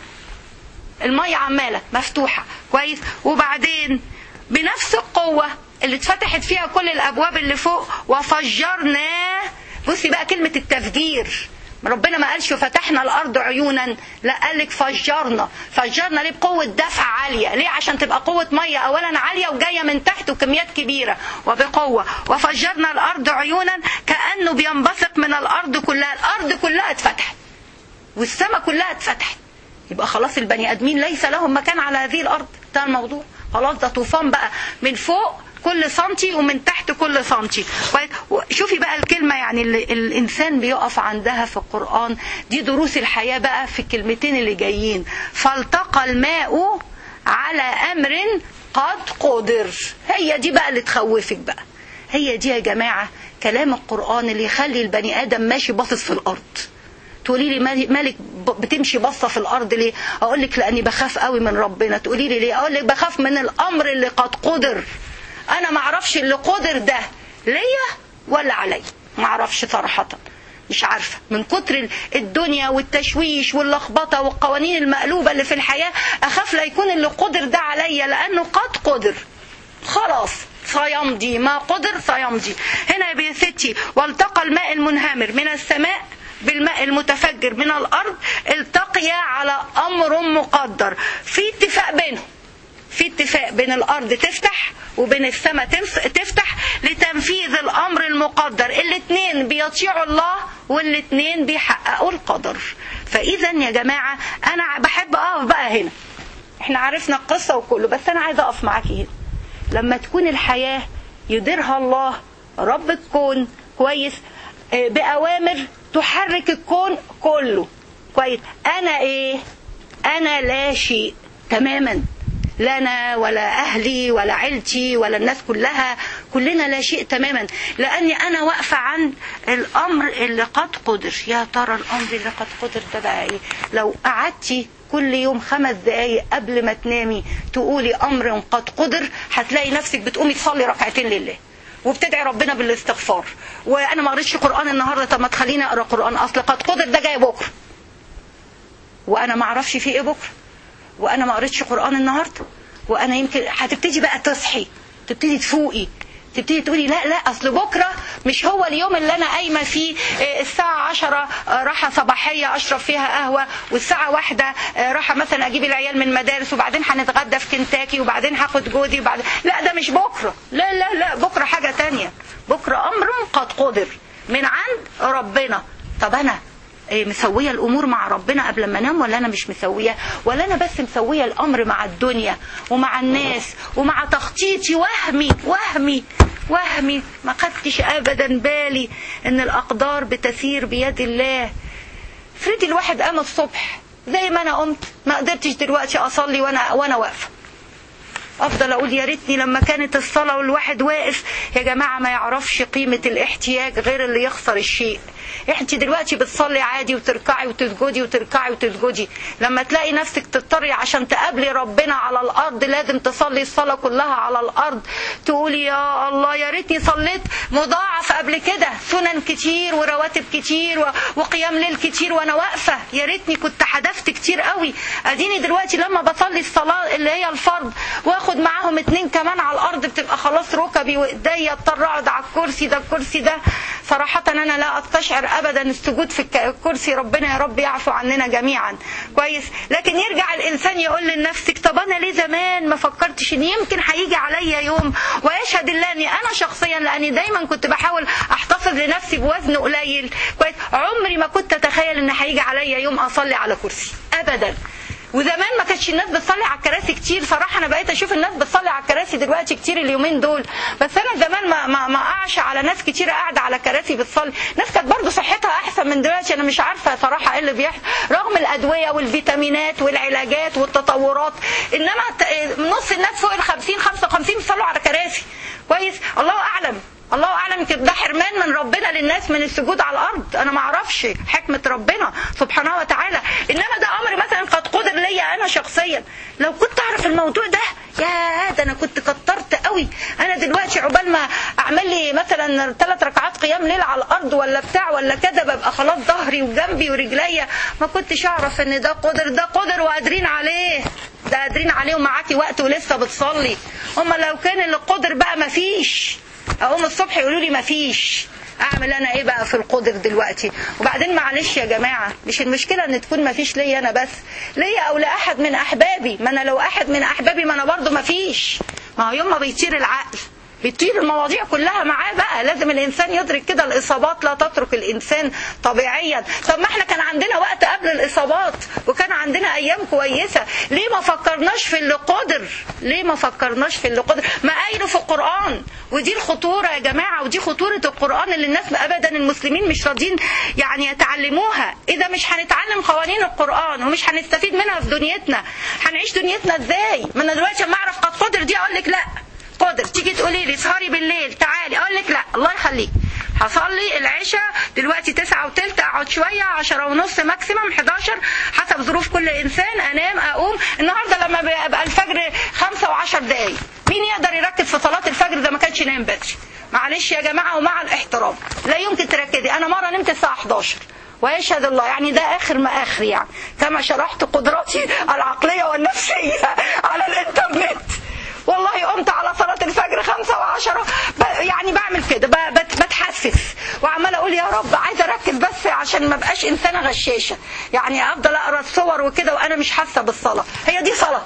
المية عمالة مفتوحة كويس وبعدين بنفس القوة اللي اتفتحت فيها كل الأبواب اللي فوق وفجرنا بصي بقى كلمة التفجير ربنا ما قالش فتحنا الأرض عيونا لا قال لك فجرنا فجرنا ليه بقوة دفع عالية ليه عشان تبقى قوة مية أولا عالية وجاية من تحت وكميات كبيرة وبقوة وفجرنا الأرض عيونا كأنه بينبثق من الأرض كلها الأرض كلها اتفتحت والسماء كلها اتفتحت يبقى خلاص البني ادمين ليس لهم مكان على هذه الارض ده الموضوع خلاص ده طوفان بقى من فوق كل سنتي ومن تحت كل سنتي شوفي بقى الكلمة يعني اللي الإنسان بيقف عندها في القرآن دي دروس الحياة بقى في الكلمتين اللي جايين فالتقى الماء على امر قد قدر هي دي بقى اللي تخوفك بقى هي دي يا جماعه كلام القران اللي يخلي البني ادم ماشي باصص في الارض تقولي لي مالك مالك بتمشي باصه في الارض ليه اقول لك لاني بخاف قوي من ربنا تقولي لي ليه اقول لك بخاف من الامر اللي قد قدر انا ما اعرفش اللي قدر ده ليا ولا عليا ما اعرفش صراحه مش عارفه من كتر الدنيا والتشويش واللخبطه والقوانين المقلوبه اللي في الحياه اخاف لا يكون اللي قدر ده عليا لانه قد قدر خلاص سيمضي ما قدر سيمضي هنا يا ستي والتقى الماء المنهمر من السماء بالماء المتفجر من الارض التقيا على امر مقدر في اتفاق بينهم في اتفاق بين الارض تفتح وبين السماء تفتح لتنفيذ الامر المقدر الاثنين بيطيعوا الله والاثنين بيحققوا القدر فاذا يا جماعه انا بحب اقف بقى هنا احنا عرفنا القصه وكله بس انا عايزه اقف معاكي هنا لما تكون الحياه يديرها الله رب الكون كويس باوامر تحرك الكون كله كويس انا ايه انا لا شيء تماما لا انا ولا اهلي ولا عيلتي ولا الناس كلها كلنا لا شيء تماما لاني انا واقفه عن الامر اللي قد قدر يا ترى الامر اللي قد قدر ده بقى ايه لو قعدتي كل يوم خمس دقايق قبل ما تنامي تقولي امر قد قدر هتلاقي نفسك بتقومي تصلي ركعتين لله وبتدعي ربنا بالاستغفار وانا ما قريتش قران النهارده طب ما تخليني اقرا قران اصل قد قدر ده جاي بكره وانا ما اعرفش في ايه بكره وانا ما قريتش قران النهارده وانا يمكن هتبتدي بقى تصحي تبتدي تفوقي تبتدي تقولي لا لا اصل بكره مش هو اليوم اللي انا قايمه فيه الساعه 10 راحه صباحيه اشرب فيها قهوه والساعه واحدة راحه مثلا اجيب العيال من المدارس وبعدين هنتغدى في كنتاكي وبعدين هاخد جوزي وبعدين لا ده مش بكره لا لا لا بكره حاجه تانية بكره امر قد قدر من عند ربنا طب انا مسويه الامور مع ربنا قبل ما انام ولا انا مش مسويه ولا انا بس مسويه الامر مع الدنيا ومع الناس ومع تخطيطي وهمي وهمي وهمي ما خدتش ابدا بالي ان الاقدار بتسير بيد الله افرضي الواحد قام الصبح زي ما انا قمت ما قدرتش دلوقتي اصلي وانا وانا واقفه افضل اقول يا ريتني لما كانت الصلاه والواحد واقف يا جماعه ما يعرفش قيمه الاحتياج غير اللي يخسر الشيء انت دلوقتي بتصلي عادي وتركعي وتسجدي وتركعي وتسجدي لما تلاقي نفسك تضطري عشان تقابلي ربنا على الارض لازم تصلي الصلاه كلها على الارض تقولي يا الله يا ريتني صليت مضاعف قبل كده سنن كتير ورواتب كتير وقيام ليل كتير وانا واقفه يا ريتني كنت حدفت كتير قوي اديني دلوقتي لما بصلي الصلاه اللي هي الفرض واخد معاهم اتنين كمان على الارض بتبقى خلاص ركبي وايديا اضطر اقعد على الكرسي ده الكرسي ده صراحه انا لا استشعر ابدا السجود في الكرسي ربنا يا رب يعفو عننا جميعا كويس لكن يرجع الانسان يقول لنفسك طب انا ليه زمان ما فكرتش ان يمكن هيجي عليا يوم ويشهد الله اني انا شخصيا لاني دايما كنت بحاول احتفظ لنفسي بوزن قليل كويس عمري ما كنت اتخيل ان هيجي عليا يوم اصلي على كرسي ابدا وزمان ما كانتش الناس بتصلي على الكراسي كتير صراحه انا بقيت اشوف الناس بتصلي على الكراسي دلوقتي كتير اليومين دول بس انا زمان ما ما ما اقعش على ناس كتير قاعده على كراسي بتصلي ناس كانت برضو صحتها احسن من دلوقتي انا مش عارفه صراحه ايه اللي بيحصل رغم الادويه والفيتامينات والعلاجات والتطورات انما نص الناس فوق ال 50 55 بيصلوا على كراسي كويس الله اعلم الله اعلم يمكن ده حرمان من ربنا للناس من السجود على الارض انا ما اعرفش حكمه ربنا سبحانه وتعالى انما ده امر مثلا قد قدر ليا انا شخصيا لو كنت اعرف الموضوع ده يا ده انا كنت كترت قوي انا دلوقتي عقبال ما اعمل لي مثلا ثلاث ركعات قيام ليل على الارض ولا بتاع ولا كده ببقى خلاص ظهري وجنبي ورجليا ما كنتش اعرف ان ده قدر ده قدر وقادرين عليه ده قادرين عليه ومعاكي وقت ولسه بتصلي اما لو كان اللي قدر بقى ما فيش اقوم الصبح يقولوا لي ما فيش اعمل انا ايه بقى في القدر دلوقتي وبعدين معلش يا جماعه مش المشكله ان تكون ما فيش ليا انا بس ليا او لاحد من احبابي ما انا لو احد من احبابي ما انا برضه ما فيش ما هو يوم ما بيطير العقل بيطير المواضيع كلها معاه بقى لازم الانسان يدرك كده الاصابات لا تترك الانسان طبيعيا طب ما احنا كان عندنا وقت قبل الاصابات وكان عندنا ايام كويسه ليه ما فكرناش في اللي قدر ليه ما فكرناش في اللي قدر ما قايله في القران ودي الخطوره يا جماعه ودي خطوره القران اللي الناس ابدا المسلمين مش راضيين يعني يتعلموها اذا مش هنتعلم قوانين القران ومش هنستفيد منها في دنيتنا هنعيش دنيتنا ازاي ما انا دلوقتي لما اعرف قد قدر دي اقول لك لا قدر تيجي تقولي لي اسهري بالليل تعالي اقول لك لا الله يخليك هصلي العشاء دلوقتي تسعة وتلت اقعد شوية عشرة ونص ماكسيمم 11 حسب ظروف كل انسان انام اقوم النهاردة لما بيبقى الفجر خمسة وعشر دقايق مين يقدر يركز في صلاة الفجر ده ما كانش نايم بدري معلش يا جماعة ومع الاحترام لا يمكن تركزي انا مرة نمت الساعة 11 ويشهد الله يعني ده اخر ما اخر يعني كما شرحت قدراتي العقلية والنفسية على الانترنت والله قمت على صلاة الفجر خمسة وعشرة يعني بعمل كده بتحسس وعمال اقول يا رب عايزة اركز بس عشان ما بقاش انسانة غشاشة يعني افضل اقرا الصور وكده وانا مش حاسة بالصلاة هي دي صلاة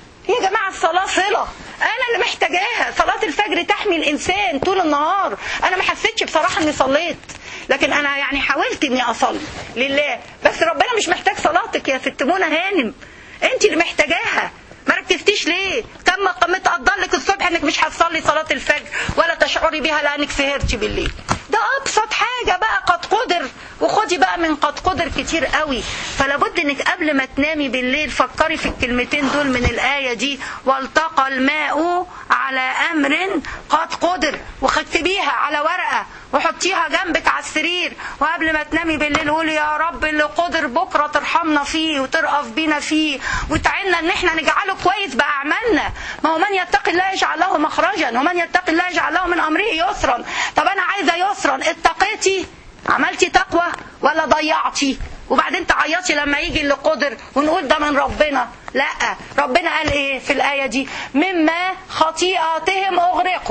يا جماعة الصلاة صلة أنا اللي محتاجاها صلاة الفجر تحمي الإنسان طول النهار أنا ما حسيتش بصراحة إني صليت لكن أنا يعني حاولت إني أصلي لله بس ربنا مش محتاج صلاتك يا ست منى هانم أنت اللي محتاجاها ما ركزتيش ليه كم متقدر لك الصبح انك مش هتصلي صلاة الفجر ولا تشعري بيها لانك سهرتي بالليل ده ابسط حاجة بقى قد قدر وخدي بقى من قد قدر كتير قوي فلابد انك قبل ما تنامي بالليل فكري في الكلمتين دول من الآية دي والتقى الماء على أمر قد قدر وختبيها على ورقة وحطيها جنبك على السرير وقبل ما تنامي بالليل قولي يا رب اللي قدر بكرة ترحمنا فيه وترأف بينا فيه وتعيننا ان احنا نجعله كويس بأعمالنا ما هو من يتقي الله يجعل له مخرجا ومن يتقي الله يجعل له من أمره يسرا طب أنا عايزة يسرا اتقيتي عملتي تقوى ولا ضيعتي وبعدين تعيطي لما يجي اللي قدر ونقول ده من ربنا لا ربنا قال ايه في الآية دي مما خطيئاتهم أغرقوا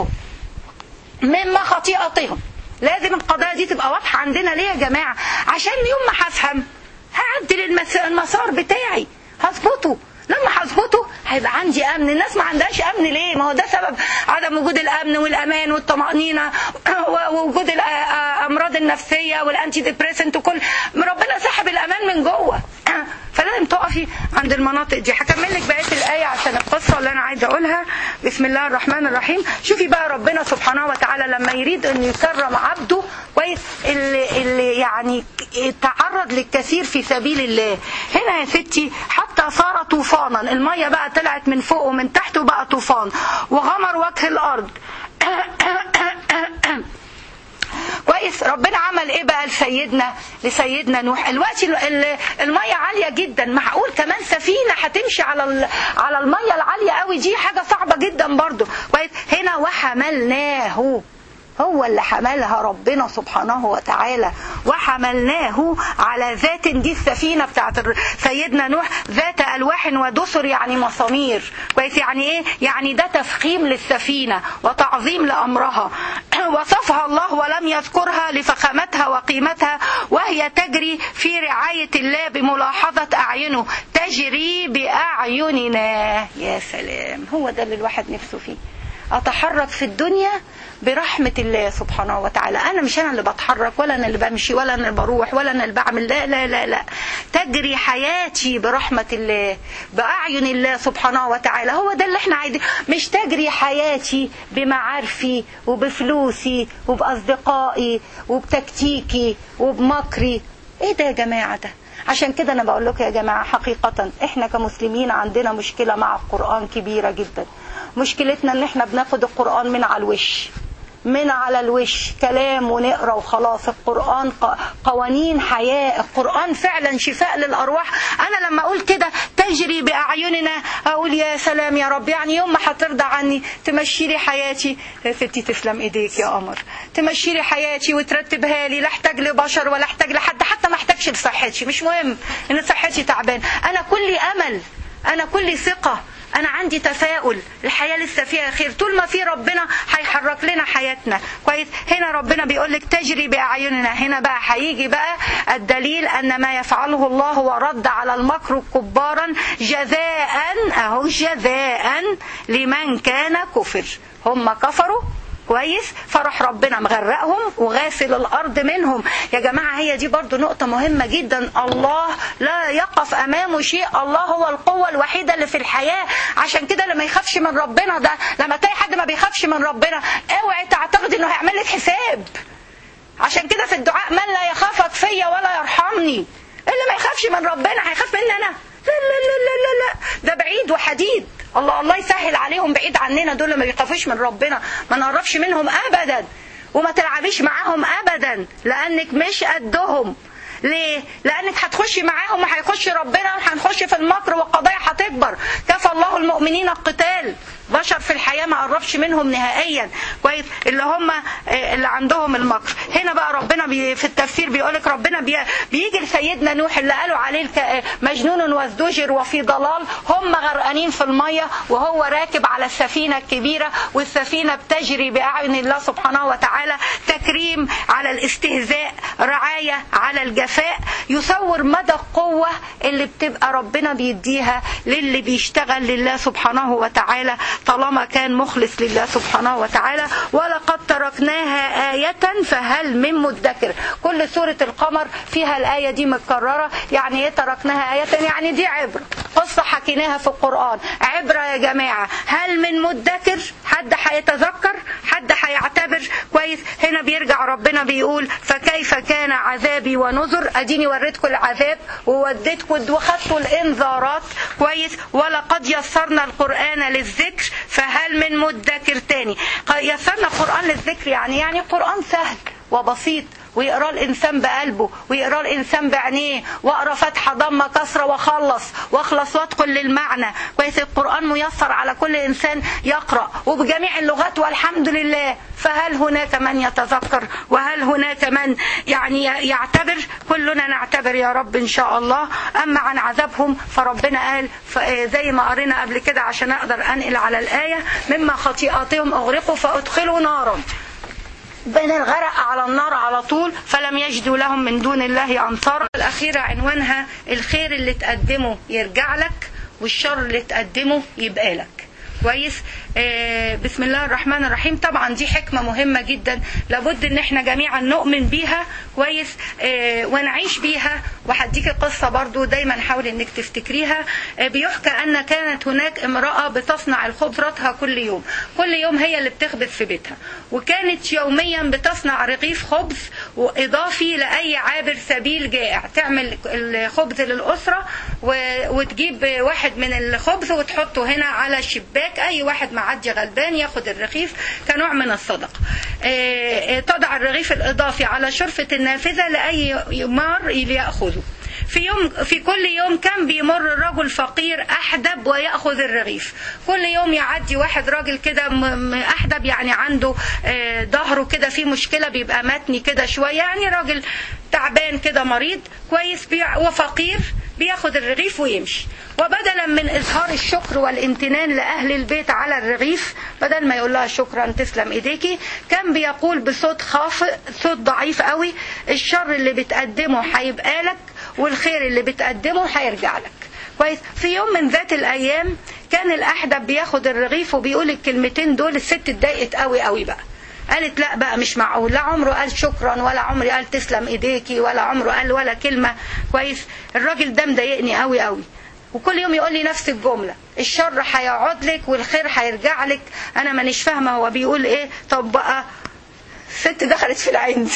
مما خطيئاتهم لازم القضايا دي تبقى واضحة عندنا ليه يا جماعة عشان يوم ما هفهم هعدل المسار بتاعي هظبطه لما هظبطه هيبقى عندي امن الناس ما عندهاش امن ليه ما هو ده سبب عدم وجود الامن والامان والطمانينه ووجود الامراض النفسيه والانتي ديبريسنت وكل ربنا سحب الامان من جوه فلازم تقفي عند المناطق دي هكمل لك بقيه الايه عشان القصه اللي انا عايزه اقولها بسم الله الرحمن الرحيم شوفي بقى ربنا سبحانه وتعالى لما يريد انه يكرم عبده كويس اللي, اللي يعني تعرض للكثير في سبيل الله هنا يا ستي حتى صار طوفانا الميه بقى طلعت من فوق ومن تحت وبقى طوفان وغمر وجه الارض كويس ربنا عمل ايه بقى لسيدنا لسيدنا نوح الوقت الميه عاليه جدا معقول كمان سفينه هتمشي على على الميه العاليه قوي دي حاجه صعبه جدا برضو كويس هنا وحملناه هو اللي حملها ربنا سبحانه وتعالى وحملناه على ذات دي السفينة بتاعت سيدنا نوح ذات ألواح ودسر يعني مسامير كويس يعني ايه يعني ده تفخيم للسفينة وتعظيم لأمرها وصفها الله ولم يذكرها لفخامتها وقيمتها وهي تجري في رعاية الله بملاحظة أعينه تجري بأعيننا يا سلام هو ده اللي الواحد نفسه فيه أتحرك في الدنيا برحمة الله سبحانه وتعالى أنا مش أنا اللي بتحرك ولا أنا اللي بمشي ولا أنا اللي بروح ولا أنا اللي بعمل لا لا لا لا تجري حياتي برحمة الله بأعين الله سبحانه وتعالى هو ده اللي احنا عايزين مش تجري حياتي بمعارفي وبفلوسي وبأصدقائي وبتكتيكي وبمكري ايه ده يا جماعة ده عشان كده انا بقول لكم يا جماعة حقيقة احنا كمسلمين عندنا مشكلة مع القرآن كبيرة جدا مشكلتنا ان احنا بناخد القرآن من على الوش من على الوش كلام ونقرا وخلاص القرآن قوانين حياة القرآن فعلا شفاء للأرواح أنا لما أقول كده تجري بأعيننا أقول يا سلام يا رب يعني يوم ما هترضى عني تمشي لي حياتي يا ستي تسلم إيديك يا قمر تمشي لي حياتي وترتبها لي لا احتاج لبشر ولا احتاج لحد حتى ما احتاجش لصحتي مش مهم إن صحتي تعبان أنا كلي أمل أنا كلي ثقة انا عندي تفاؤل الحياه لسه فيها خير طول ما في ربنا هيحرك لنا حياتنا كويس هنا ربنا بيقول لك تجري باعيننا هنا بقى هيجي بقى الدليل ان ما يفعله الله ورد على المكر كبارا جزاء اهو جزاء لمن كان كفر هم كفروا كويس فراح ربنا مغرقهم وغاسل الارض منهم يا جماعه هي دي برضو نقطه مهمه جدا الله لا يقف امامه شيء الله هو القوه الوحيده اللي في الحياه عشان كده لما يخافش من ربنا ده لما تلاقي حد ما بيخافش من ربنا اوعي تعتقد انه هيعمل لك حساب عشان كده في الدعاء من لا يخافك فيا ولا يرحمني اللي ما يخافش من ربنا هيخاف مني انا لا لا لا لا لا لا ده بعيد وحديد الله الله يسهل عليهم بعيد عننا دول ما بيخافوش من ربنا ما نقربش منهم ابدا وما تلعبيش معاهم ابدا لانك مش قدهم ليه؟ لانك هتخشي معاهم وهيخش ربنا وهنخش في المكر والقضايا هتكبر كفى الله المؤمنين القتال بشر في الحياه ما قربش منهم نهائيا كويس اللي هم اللي عندهم المكر هنا بقى ربنا بي في التفسير بيقول لك ربنا بي بيجي لسيدنا نوح اللي قالوا عليه مجنون وازدجر وفي ضلال هم غرقانين في الميه وهو راكب على السفينه الكبيره والسفينه بتجري باعين الله سبحانه وتعالى تكريم على الاستهزاء رعايه على الجفاء يصور مدى القوه اللي بتبقى ربنا بيديها للي بيشتغل لله سبحانه وتعالى طالما كان مخلص لله سبحانه وتعالى ولقد تركناها آية فهل من مدكر كل سورة القمر فيها الآية دي متكررة يعني ايه تركناها آية يعني دي عبرة قصة حكيناها في القرآن عبرة يا جماعة هل من مدكر حد هيتذكر حد هيعتبر كويس هنا بيرجع ربنا بيقول فكيف كان عذابي ونذر اديني وريتكم العذاب ووديتكم وخدتوا الانذارات كويس ولقد يسرنا القرآن للذكر فهل من مدكر تاني يسرنا القرآن للذكر يعني يعني قرآن سهل وبسيط ويقراه الانسان بقلبه ويقراه الانسان بعينيه واقرا فتحه ضمه كسره واخلص واخلص وادخل للمعنى كويس القران ميسر على كل انسان يقرا وبجميع اللغات والحمد لله فهل هناك من يتذكر وهل هناك من يعني يعتبر كلنا نعتبر يا رب ان شاء الله اما عن عذابهم فربنا قال زي ما قرينا قبل كده عشان اقدر انقل على الايه مما خطيئاتهم اغرقوا فادخلوا نارا بين الغرق على النار على طول فلم يجدوا لهم من دون الله أنصارا الأخيرة عنوانها الخير اللي تقدمه يرجع لك والشر اللي تقدمه يبقى لك كويس آه بسم الله الرحمن الرحيم طبعا دي حكمة مهمة جدا لابد ان احنا جميعا نؤمن بيها كويس آه ونعيش بيها وهديك قصة برضو دايما حاول انك تفتكريها آه بيحكى ان كانت هناك امرأة بتصنع الخبزاتها كل يوم كل يوم هي اللي بتخبز في بيتها وكانت يوميا بتصنع رغيف خبز واضافي لاي عابر سبيل جائع تعمل الخبز للاسرة وتجيب واحد من الخبز وتحطه هنا على الشباك اي واحد معدي غلبان ياخد الرغيف كنوع من الصدقه تضع الرغيف الاضافي على شرفه النافذه لاي مار ياخذه في يوم في كل يوم كان بيمر رجل فقير احدب وياخذ الرغيف كل يوم يعدي واحد راجل كده احدب يعني عنده ظهره كده فيه مشكله بيبقى متني كده شويه يعني راجل تعبان كده مريض كويس وفقير بياخد الرغيف ويمشي وبدلا من اظهار الشكر والامتنان لاهل البيت على الرغيف بدل ما يقول لها شكرا تسلم ايديكي كان بيقول بصوت خافت صوت ضعيف قوي الشر اللي بتقدمه هيبقى لك والخير اللي بتقدمه هيرجع لك كويس في يوم من ذات الايام كان الاحدب بياخد الرغيف وبيقول الكلمتين دول الست اتضايقت قوي قوي بقى قالت لا بقى مش معقول لا عمره قال شكرا ولا عمري قال تسلم ايديكي ولا عمره قال ولا كلمه كويس الراجل ده مضايقني قوي قوي وكل يوم يقول لي نفس الجمله الشر هيقعد لك والخير هيرجع لك انا مانيش فاهمه هو بيقول ايه طب بقى ست دخلت في العند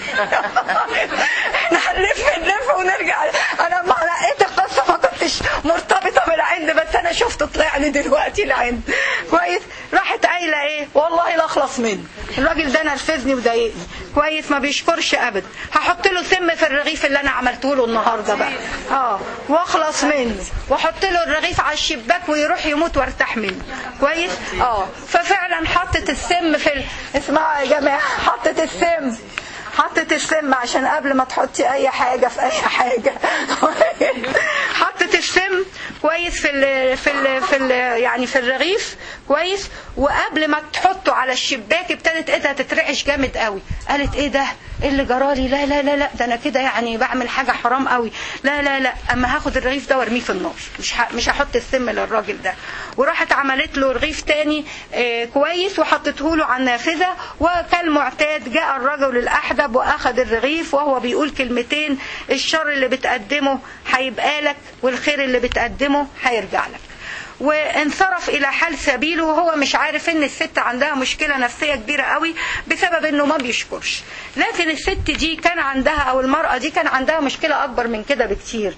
احنا هنلف نلف ونرجع انا ما لقيت القصه ما كنتش مرتبطه بالعند بس انا شفته طلع لي دلوقتي العند كويس راحت قايله ايه والله لا اخلص منه الراجل ده نرفزني وضايقني كويس ما بيشكرش ابدا هحط له سم في الرغيف اللي انا عملته له النهارده بقى اه واخلص منه واحط له الرغيف على الشباك ويروح يموت وارتاح منه كويس اه ففعلا حطت السم في ال... اسمعوا يا جماعه حطت السم حطت السم عشان قبل ما تحطي اي حاجه في اي حاجه حطت السم كويس في ال في ال في ال يعني في الرغيف كويس وقبل ما تحطه على الشباك ابتدت ايدها تترعش جامد قوي قالت ايه ده ايه اللي جرالي لا لا لا لا ده انا كده يعني بعمل حاجه حرام قوي لا لا لا اما هاخد الرغيف ده وارميه في النار مش ه... مش هحط السم للراجل ده وراحت عملت له رغيف تاني آه كويس وحطته له على النافذه وكالمعتاد جاء الرجل الاحدب واخذ الرغيف وهو بيقول كلمتين الشر اللي بتقدمه هيبقى لك والخير اللي بتقدمه هيرجع لك وانصرف الى حال سبيله وهو مش عارف ان الست عندها مشكله نفسيه كبيره قوي بسبب انه ما بيشكرش لكن الست دي كان عندها او المراه دي كان عندها مشكله اكبر من كده بكتير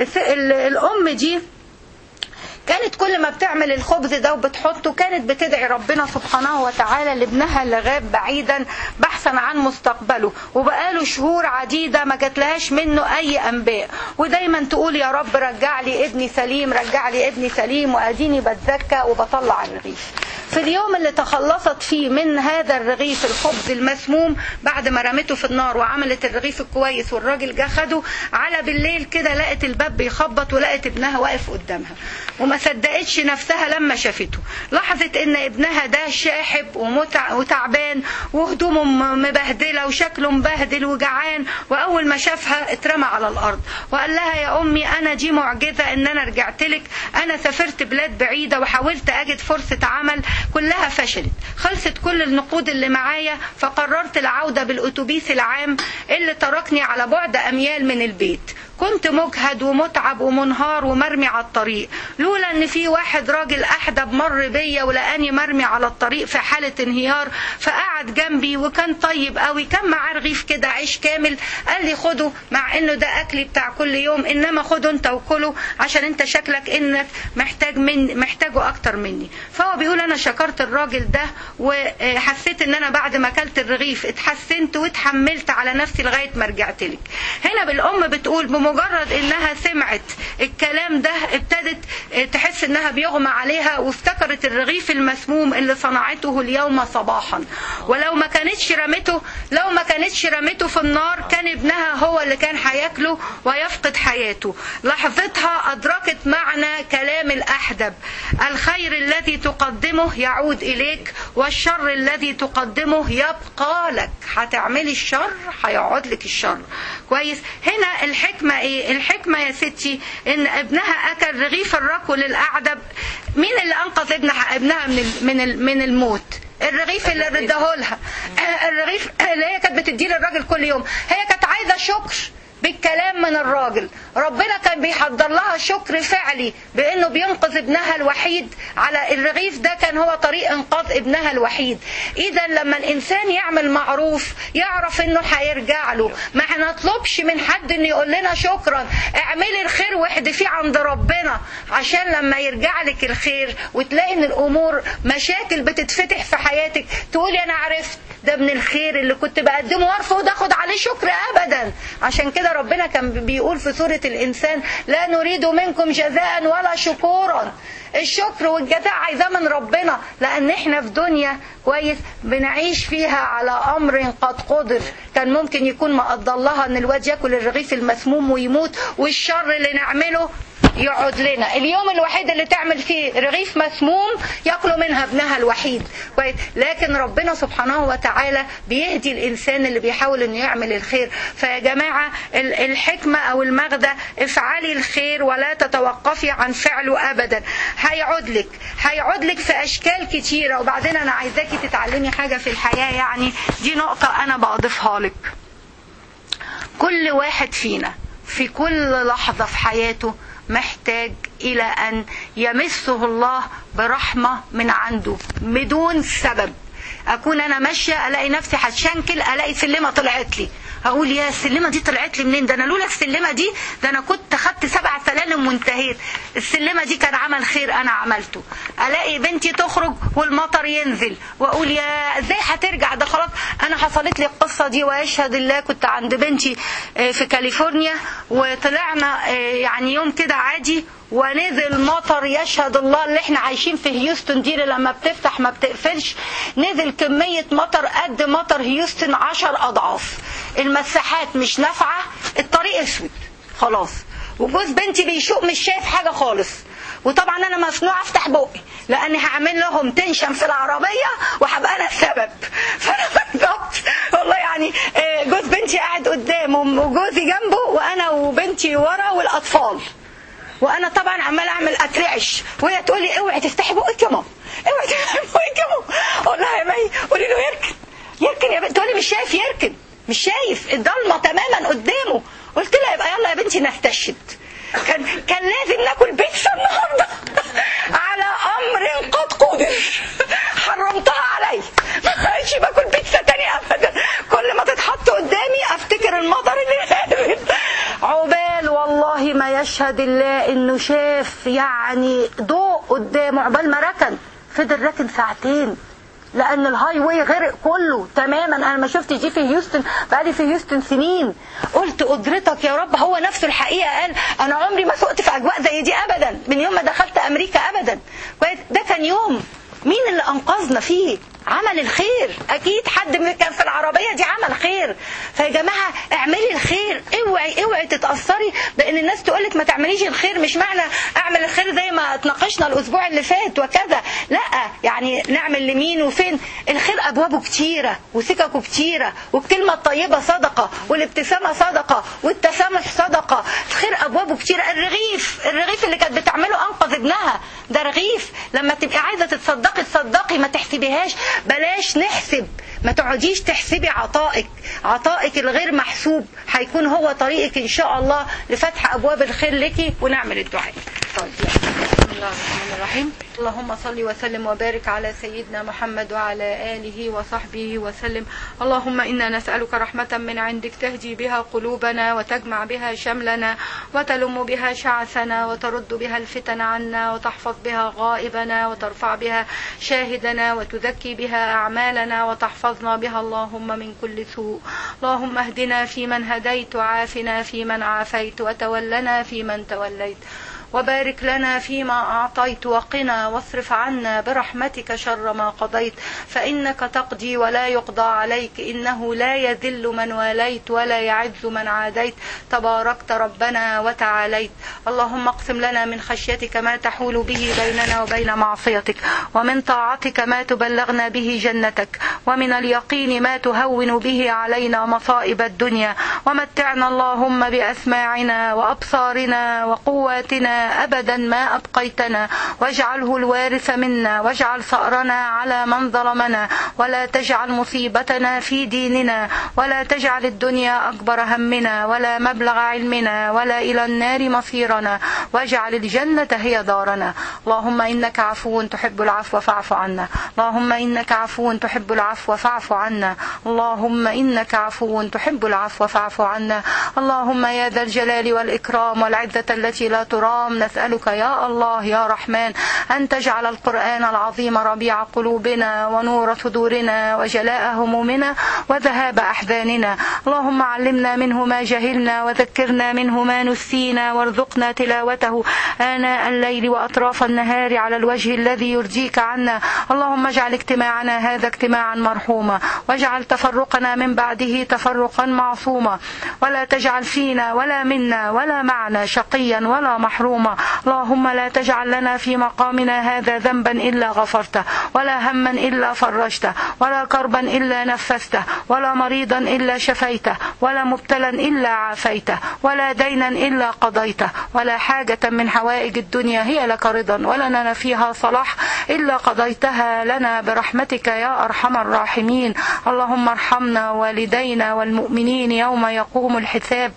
الام دي كانت كل ما بتعمل الخبز ده وبتحطه كانت بتدعي ربنا سبحانه وتعالى لابنها اللي غاب بعيدا بحثا عن مستقبله وبقاله شهور عديدة ما جاتلهاش منه أي أنباء ودايما تقول يا رب رجع لي ابني سليم رجع لي ابني سليم وأديني بتزكى وبطلع الرغيف في اليوم اللي تخلصت فيه من هذا الرغيف الخبز المسموم بعد ما رمته في النار وعملت الرغيف الكويس والراجل جه خده على بالليل كده لقت الباب بيخبط ولقت ابنها واقف قدامها وما صدقتش نفسها لما شافته لاحظت ان ابنها ده شاحب ومتع وتعبان وهدومه مبهدله وشكله مبهدل وجعان واول ما شافها اترمى على الارض وقال لها يا امي انا دي معجزه ان انا رجعت لك انا سافرت بلاد بعيده وحاولت اجد فرصه عمل كلها فشلت خلصت كل النقود اللي معايا فقررت العوده بالاتوبيس العام اللي تركني على بعد اميال من البيت كنت مجهد ومتعب ومنهار ومرمي على الطريق لولا ان في واحد راجل احدب مر بيا ولقاني مرمي على الطريق في حالة انهيار فقعد جنبي وكان طيب قوي كان معاه رغيف كده عيش كامل قال لي خده مع انه ده اكلي بتاع كل يوم انما خده انت وكله عشان انت شكلك انك محتاج من محتاجه اكتر مني فهو بيقول انا شكرت الراجل ده وحسيت ان انا بعد ما اكلت الرغيف اتحسنت واتحملت على نفسي لغايه ما رجعت لك هنا بالام بتقول بمجرد انها سمعت الكلام ده ابتدت تحس انها بيغمى عليها وافتكرت الرغيف المسموم اللي صنعته اليوم صباحا ولو ما كانتش رمته لو ما كانتش رمته في النار كان ابنها هو اللي كان هياكله ويفقد حياته لحظتها ادركت معنى كلام الاحدب الخير الذي تقدمه يعود اليك والشر الذي تقدمه يبقى لك هتعملي الشر هيقعد لك الشر كويس هنا الحكمه ايه الحكمه يا ستي ان ابنها اكل رغيف الركو للاعدب مين اللي انقذ ابنها ابنها من من من الموت الرغيف اللي ردهولها الرغيف اللي هي كانت بتديه للراجل كل يوم هي كانت عايزه شكر بالكلام من الراجل ربنا كان بيحضر لها شكر فعلي بانه بينقذ ابنها الوحيد على الرغيف ده كان هو طريق انقاذ ابنها الوحيد اذا لما الانسان يعمل معروف يعرف انه هيرجع له ما هنطلبش من حد انه يقول لنا شكرا اعملي الخير واحدفيه عند ربنا عشان لما يرجع لك الخير وتلاقي ان الامور مشاكل بتتفتح في حياتك تقولي انا عرفت ده من الخير اللي كنت بقدمه وارفض اخد عليه شكر ابدا عشان كده ربنا كان بيقول في سورة الإنسان لا نريد منكم جزاء ولا شكورا الشكر والجزاء عايزاه من ربنا لان احنا في دنيا كويس بنعيش فيها على امر قد قدر كان ممكن يكون مقدر لها ان الواد ياكل الرغيف المسموم ويموت والشر اللي نعمله يقعد لنا اليوم الوحيد اللي تعمل فيه رغيف مسموم ياكلوا منها ابنها الوحيد كويس لكن ربنا سبحانه وتعالى بيهدي الانسان اللي بيحاول انه يعمل الخير فيا جماعه الحكمه او المغزى افعلي الخير ولا تتوقفي عن فعله ابدا هيعود لك هيعود لك في اشكال كتيره وبعدين انا عايزاكي تتعلمي حاجه في الحياه يعني دي نقطه انا بضيفها لك كل واحد فينا في كل لحظه في حياته محتاج إلى أن يمسه الله برحمة من عنده بدون سبب أكون أنا ماشية ألاقي نفسي هتشنكل ألاقي سلمة طلعت لي اقول يا السلمه دي طلعت لي منين ده انا لولا السلمه دي ده انا كنت خدت سبع سلالم وانتهيت السلمه دي كان عمل خير انا عملته الاقي بنتي تخرج والمطر ينزل واقول يا ازاي هترجع ده خلاص انا حصلت لي القصه دي ويشهد الله كنت عند بنتي في كاليفورنيا وطلعنا يعني يوم كده عادي ونزل مطر يشهد الله اللي احنا عايشين في هيوستن دي لما بتفتح ما بتقفلش نزل كمية مطر قد مطر هيوستن عشر أضعاف المساحات مش نافعة الطريق اسود خلاص وجوز بنتي بيشوق مش شايف حاجة خالص وطبعا انا مصنوع افتح بقي لاني هعمل لهم تنشن في العربيه وهبقى انا السبب فانا بالظبط والله يعني آه، جوز بنتي قاعد قدامه وجوزي جنبه وانا وبنتي ورا والاطفال وانا طبعا عمال اعمل اترعش وهي تقول لي اوعي تفتحي بقك يا ماما اوعي تفتحي بقك يا ماما اقول لها يا مي قولي له يركن يركن يا بنت تقول لي مش شايف يركن مش شايف الضلمه تماما قدامه قلت لها يبقى يلا يا بنتي نستشهد كان كان لازم ناكل بيتزا النهارده على امر قد قدر حرمتها علي ما بقتش باكل بيتزا تاني ابدا كل ما تتحط قدامي افتكر المطر اللي نازل عقبال والله ما يشهد الله انه شاف يعني ضوء قدامه عقبال ما ركن فضل راكن ساعتين لان الهاي واي غرق كله تماما انا ما شفتش دي في هيوستن بقالي في هيوستن سنين قلت قدرتك يا رب هو نفسه الحقيقه قال انا عمري ما سقت في اجواء زي دي ابدا من يوم ما دخلت امريكا ابدا كويس؟ ده كان يوم مين اللي انقذنا فيه عمل الخير اكيد حد من كان في العربيه دي عمل خير فيا جماعه اعملي الخير اوعي اوعي تتاثري بان الناس تقولك ما تعمليش الخير مش معنى اعمل الخير زي ما اتناقشنا الاسبوع اللي فات وكذا لا يعني نعمل لمين وفين الخير ابوابه كتيره وسككه كتيره والكلمه الطيبه صدقه والابتسامه صدقه والتسامح صدقه الخير ابوابه كتيره الرغيف الرغيف اللي كانت بتعمله انقذ ابنها ده رغيف لما تبقي عايزه تتصدقي تصدقي ما تحسبيهاش بلاش نحسب ما تقعديش تحسبي عطائك عطائك الغير محسوب هيكون هو طريقك ان شاء الله لفتح ابواب الخير لك ونعمل الدعاء طيب بسم الله الرحمن الرحيم اللهم صل وسلم وبارك على سيدنا محمد وعلى اله وصحبه وسلم اللهم انا نسالك رحمه من عندك تهدي بها قلوبنا وتجمع بها شملنا وتلم بها شعثنا وترد بها الفتن عنا وتحفظ بها غائبنا وترفع بها شاهدنا وتزكي بها اعمالنا وتحفظنا بها اللهم من كل سوء اللهم اهدنا فيمن هديت وعافنا فيمن عافيت وتولنا فيمن توليت وبارك لنا فيما أعطيت وقنا واصرف عنا برحمتك شر ما قضيت فإنك تقضي ولا يقضى عليك إنه لا يذل من واليت ولا يعز من عاديت تباركت ربنا وتعاليت اللهم اقسم لنا من خشيتك ما تحول به بيننا وبين معصيتك ومن طاعتك ما تبلغنا به جنتك ومن اليقين ما تهون به علينا مصائب الدنيا ومتعنا اللهم بأسماعنا وأبصارنا وقواتنا أبدا ما أبقيتنا واجعله الوارث منا واجعل ثأرنا على من ظلمنا ولا تجعل مصيبتنا في ديننا ولا تجعل الدنيا أكبر همنا ولا مبلغ علمنا ولا إلى النار مصيرنا واجعل الجنة هي دارنا اللهم إنك عفو تحب العفو فاعف عنا اللهم إنك عفو تحب العفو فاعف عنا اللهم إنك عفو تحب العفو فاعف عنا اللهم يا ذا الجلال والإكرام والعزة التي لا ترام نسألك يا الله يا رحمن أن تجعل القرآن العظيم ربيع قلوبنا ونور صدورنا وجلاء همومنا وذهاب أحزاننا اللهم علمنا منه ما جهلنا وذكرنا منه ما نسينا وارزقنا تلاوته آناء الليل وأطراف النهار على الوجه الذي يرضيك عنا اللهم اجعل اجتماعنا هذا اجتماعا مرحوما واجعل تفرقنا من بعده تفرقا معصوما ولا تجعل فينا ولا منا ولا معنا شقيا ولا محروما اللهم لا تجعل لنا في مقامنا هذا ذنبا إلا غفرته ولا هما إلا فرجته ولا كربا إلا نفسته ولا مريضا إلا شفيته ولا مبتلا إلا عافيته ولا دينا إلا قضيته ولا حاجة من حوائج الدنيا هي لك رضا ولنا فيها صلاح إلا قضيتها لنا برحمتك يا أرحم الراحمين اللهم ارحمنا والدينا والمؤمنين يوم يقوم الحساب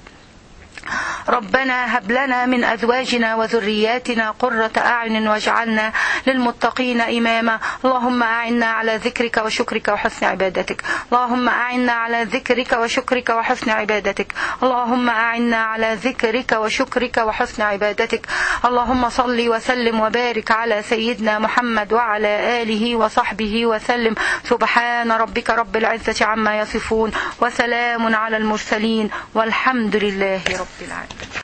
ربنا هب لنا من أزواجنا وذرياتنا قرة أعين واجعلنا للمتقين إماما اللهم أعنا على ذكرك وشكرك وحسن عبادتك اللهم أعنا على ذكرك وشكرك وحسن عبادتك اللهم أعنا على ذكرك وشكرك وحسن عبادتك اللهم صل وسلم وبارك على سيدنا محمد وعلى آله وصحبه وسلم سبحان ربك رب العزة عما يصفون وسلام على المرسلين والحمد لله رب العالمين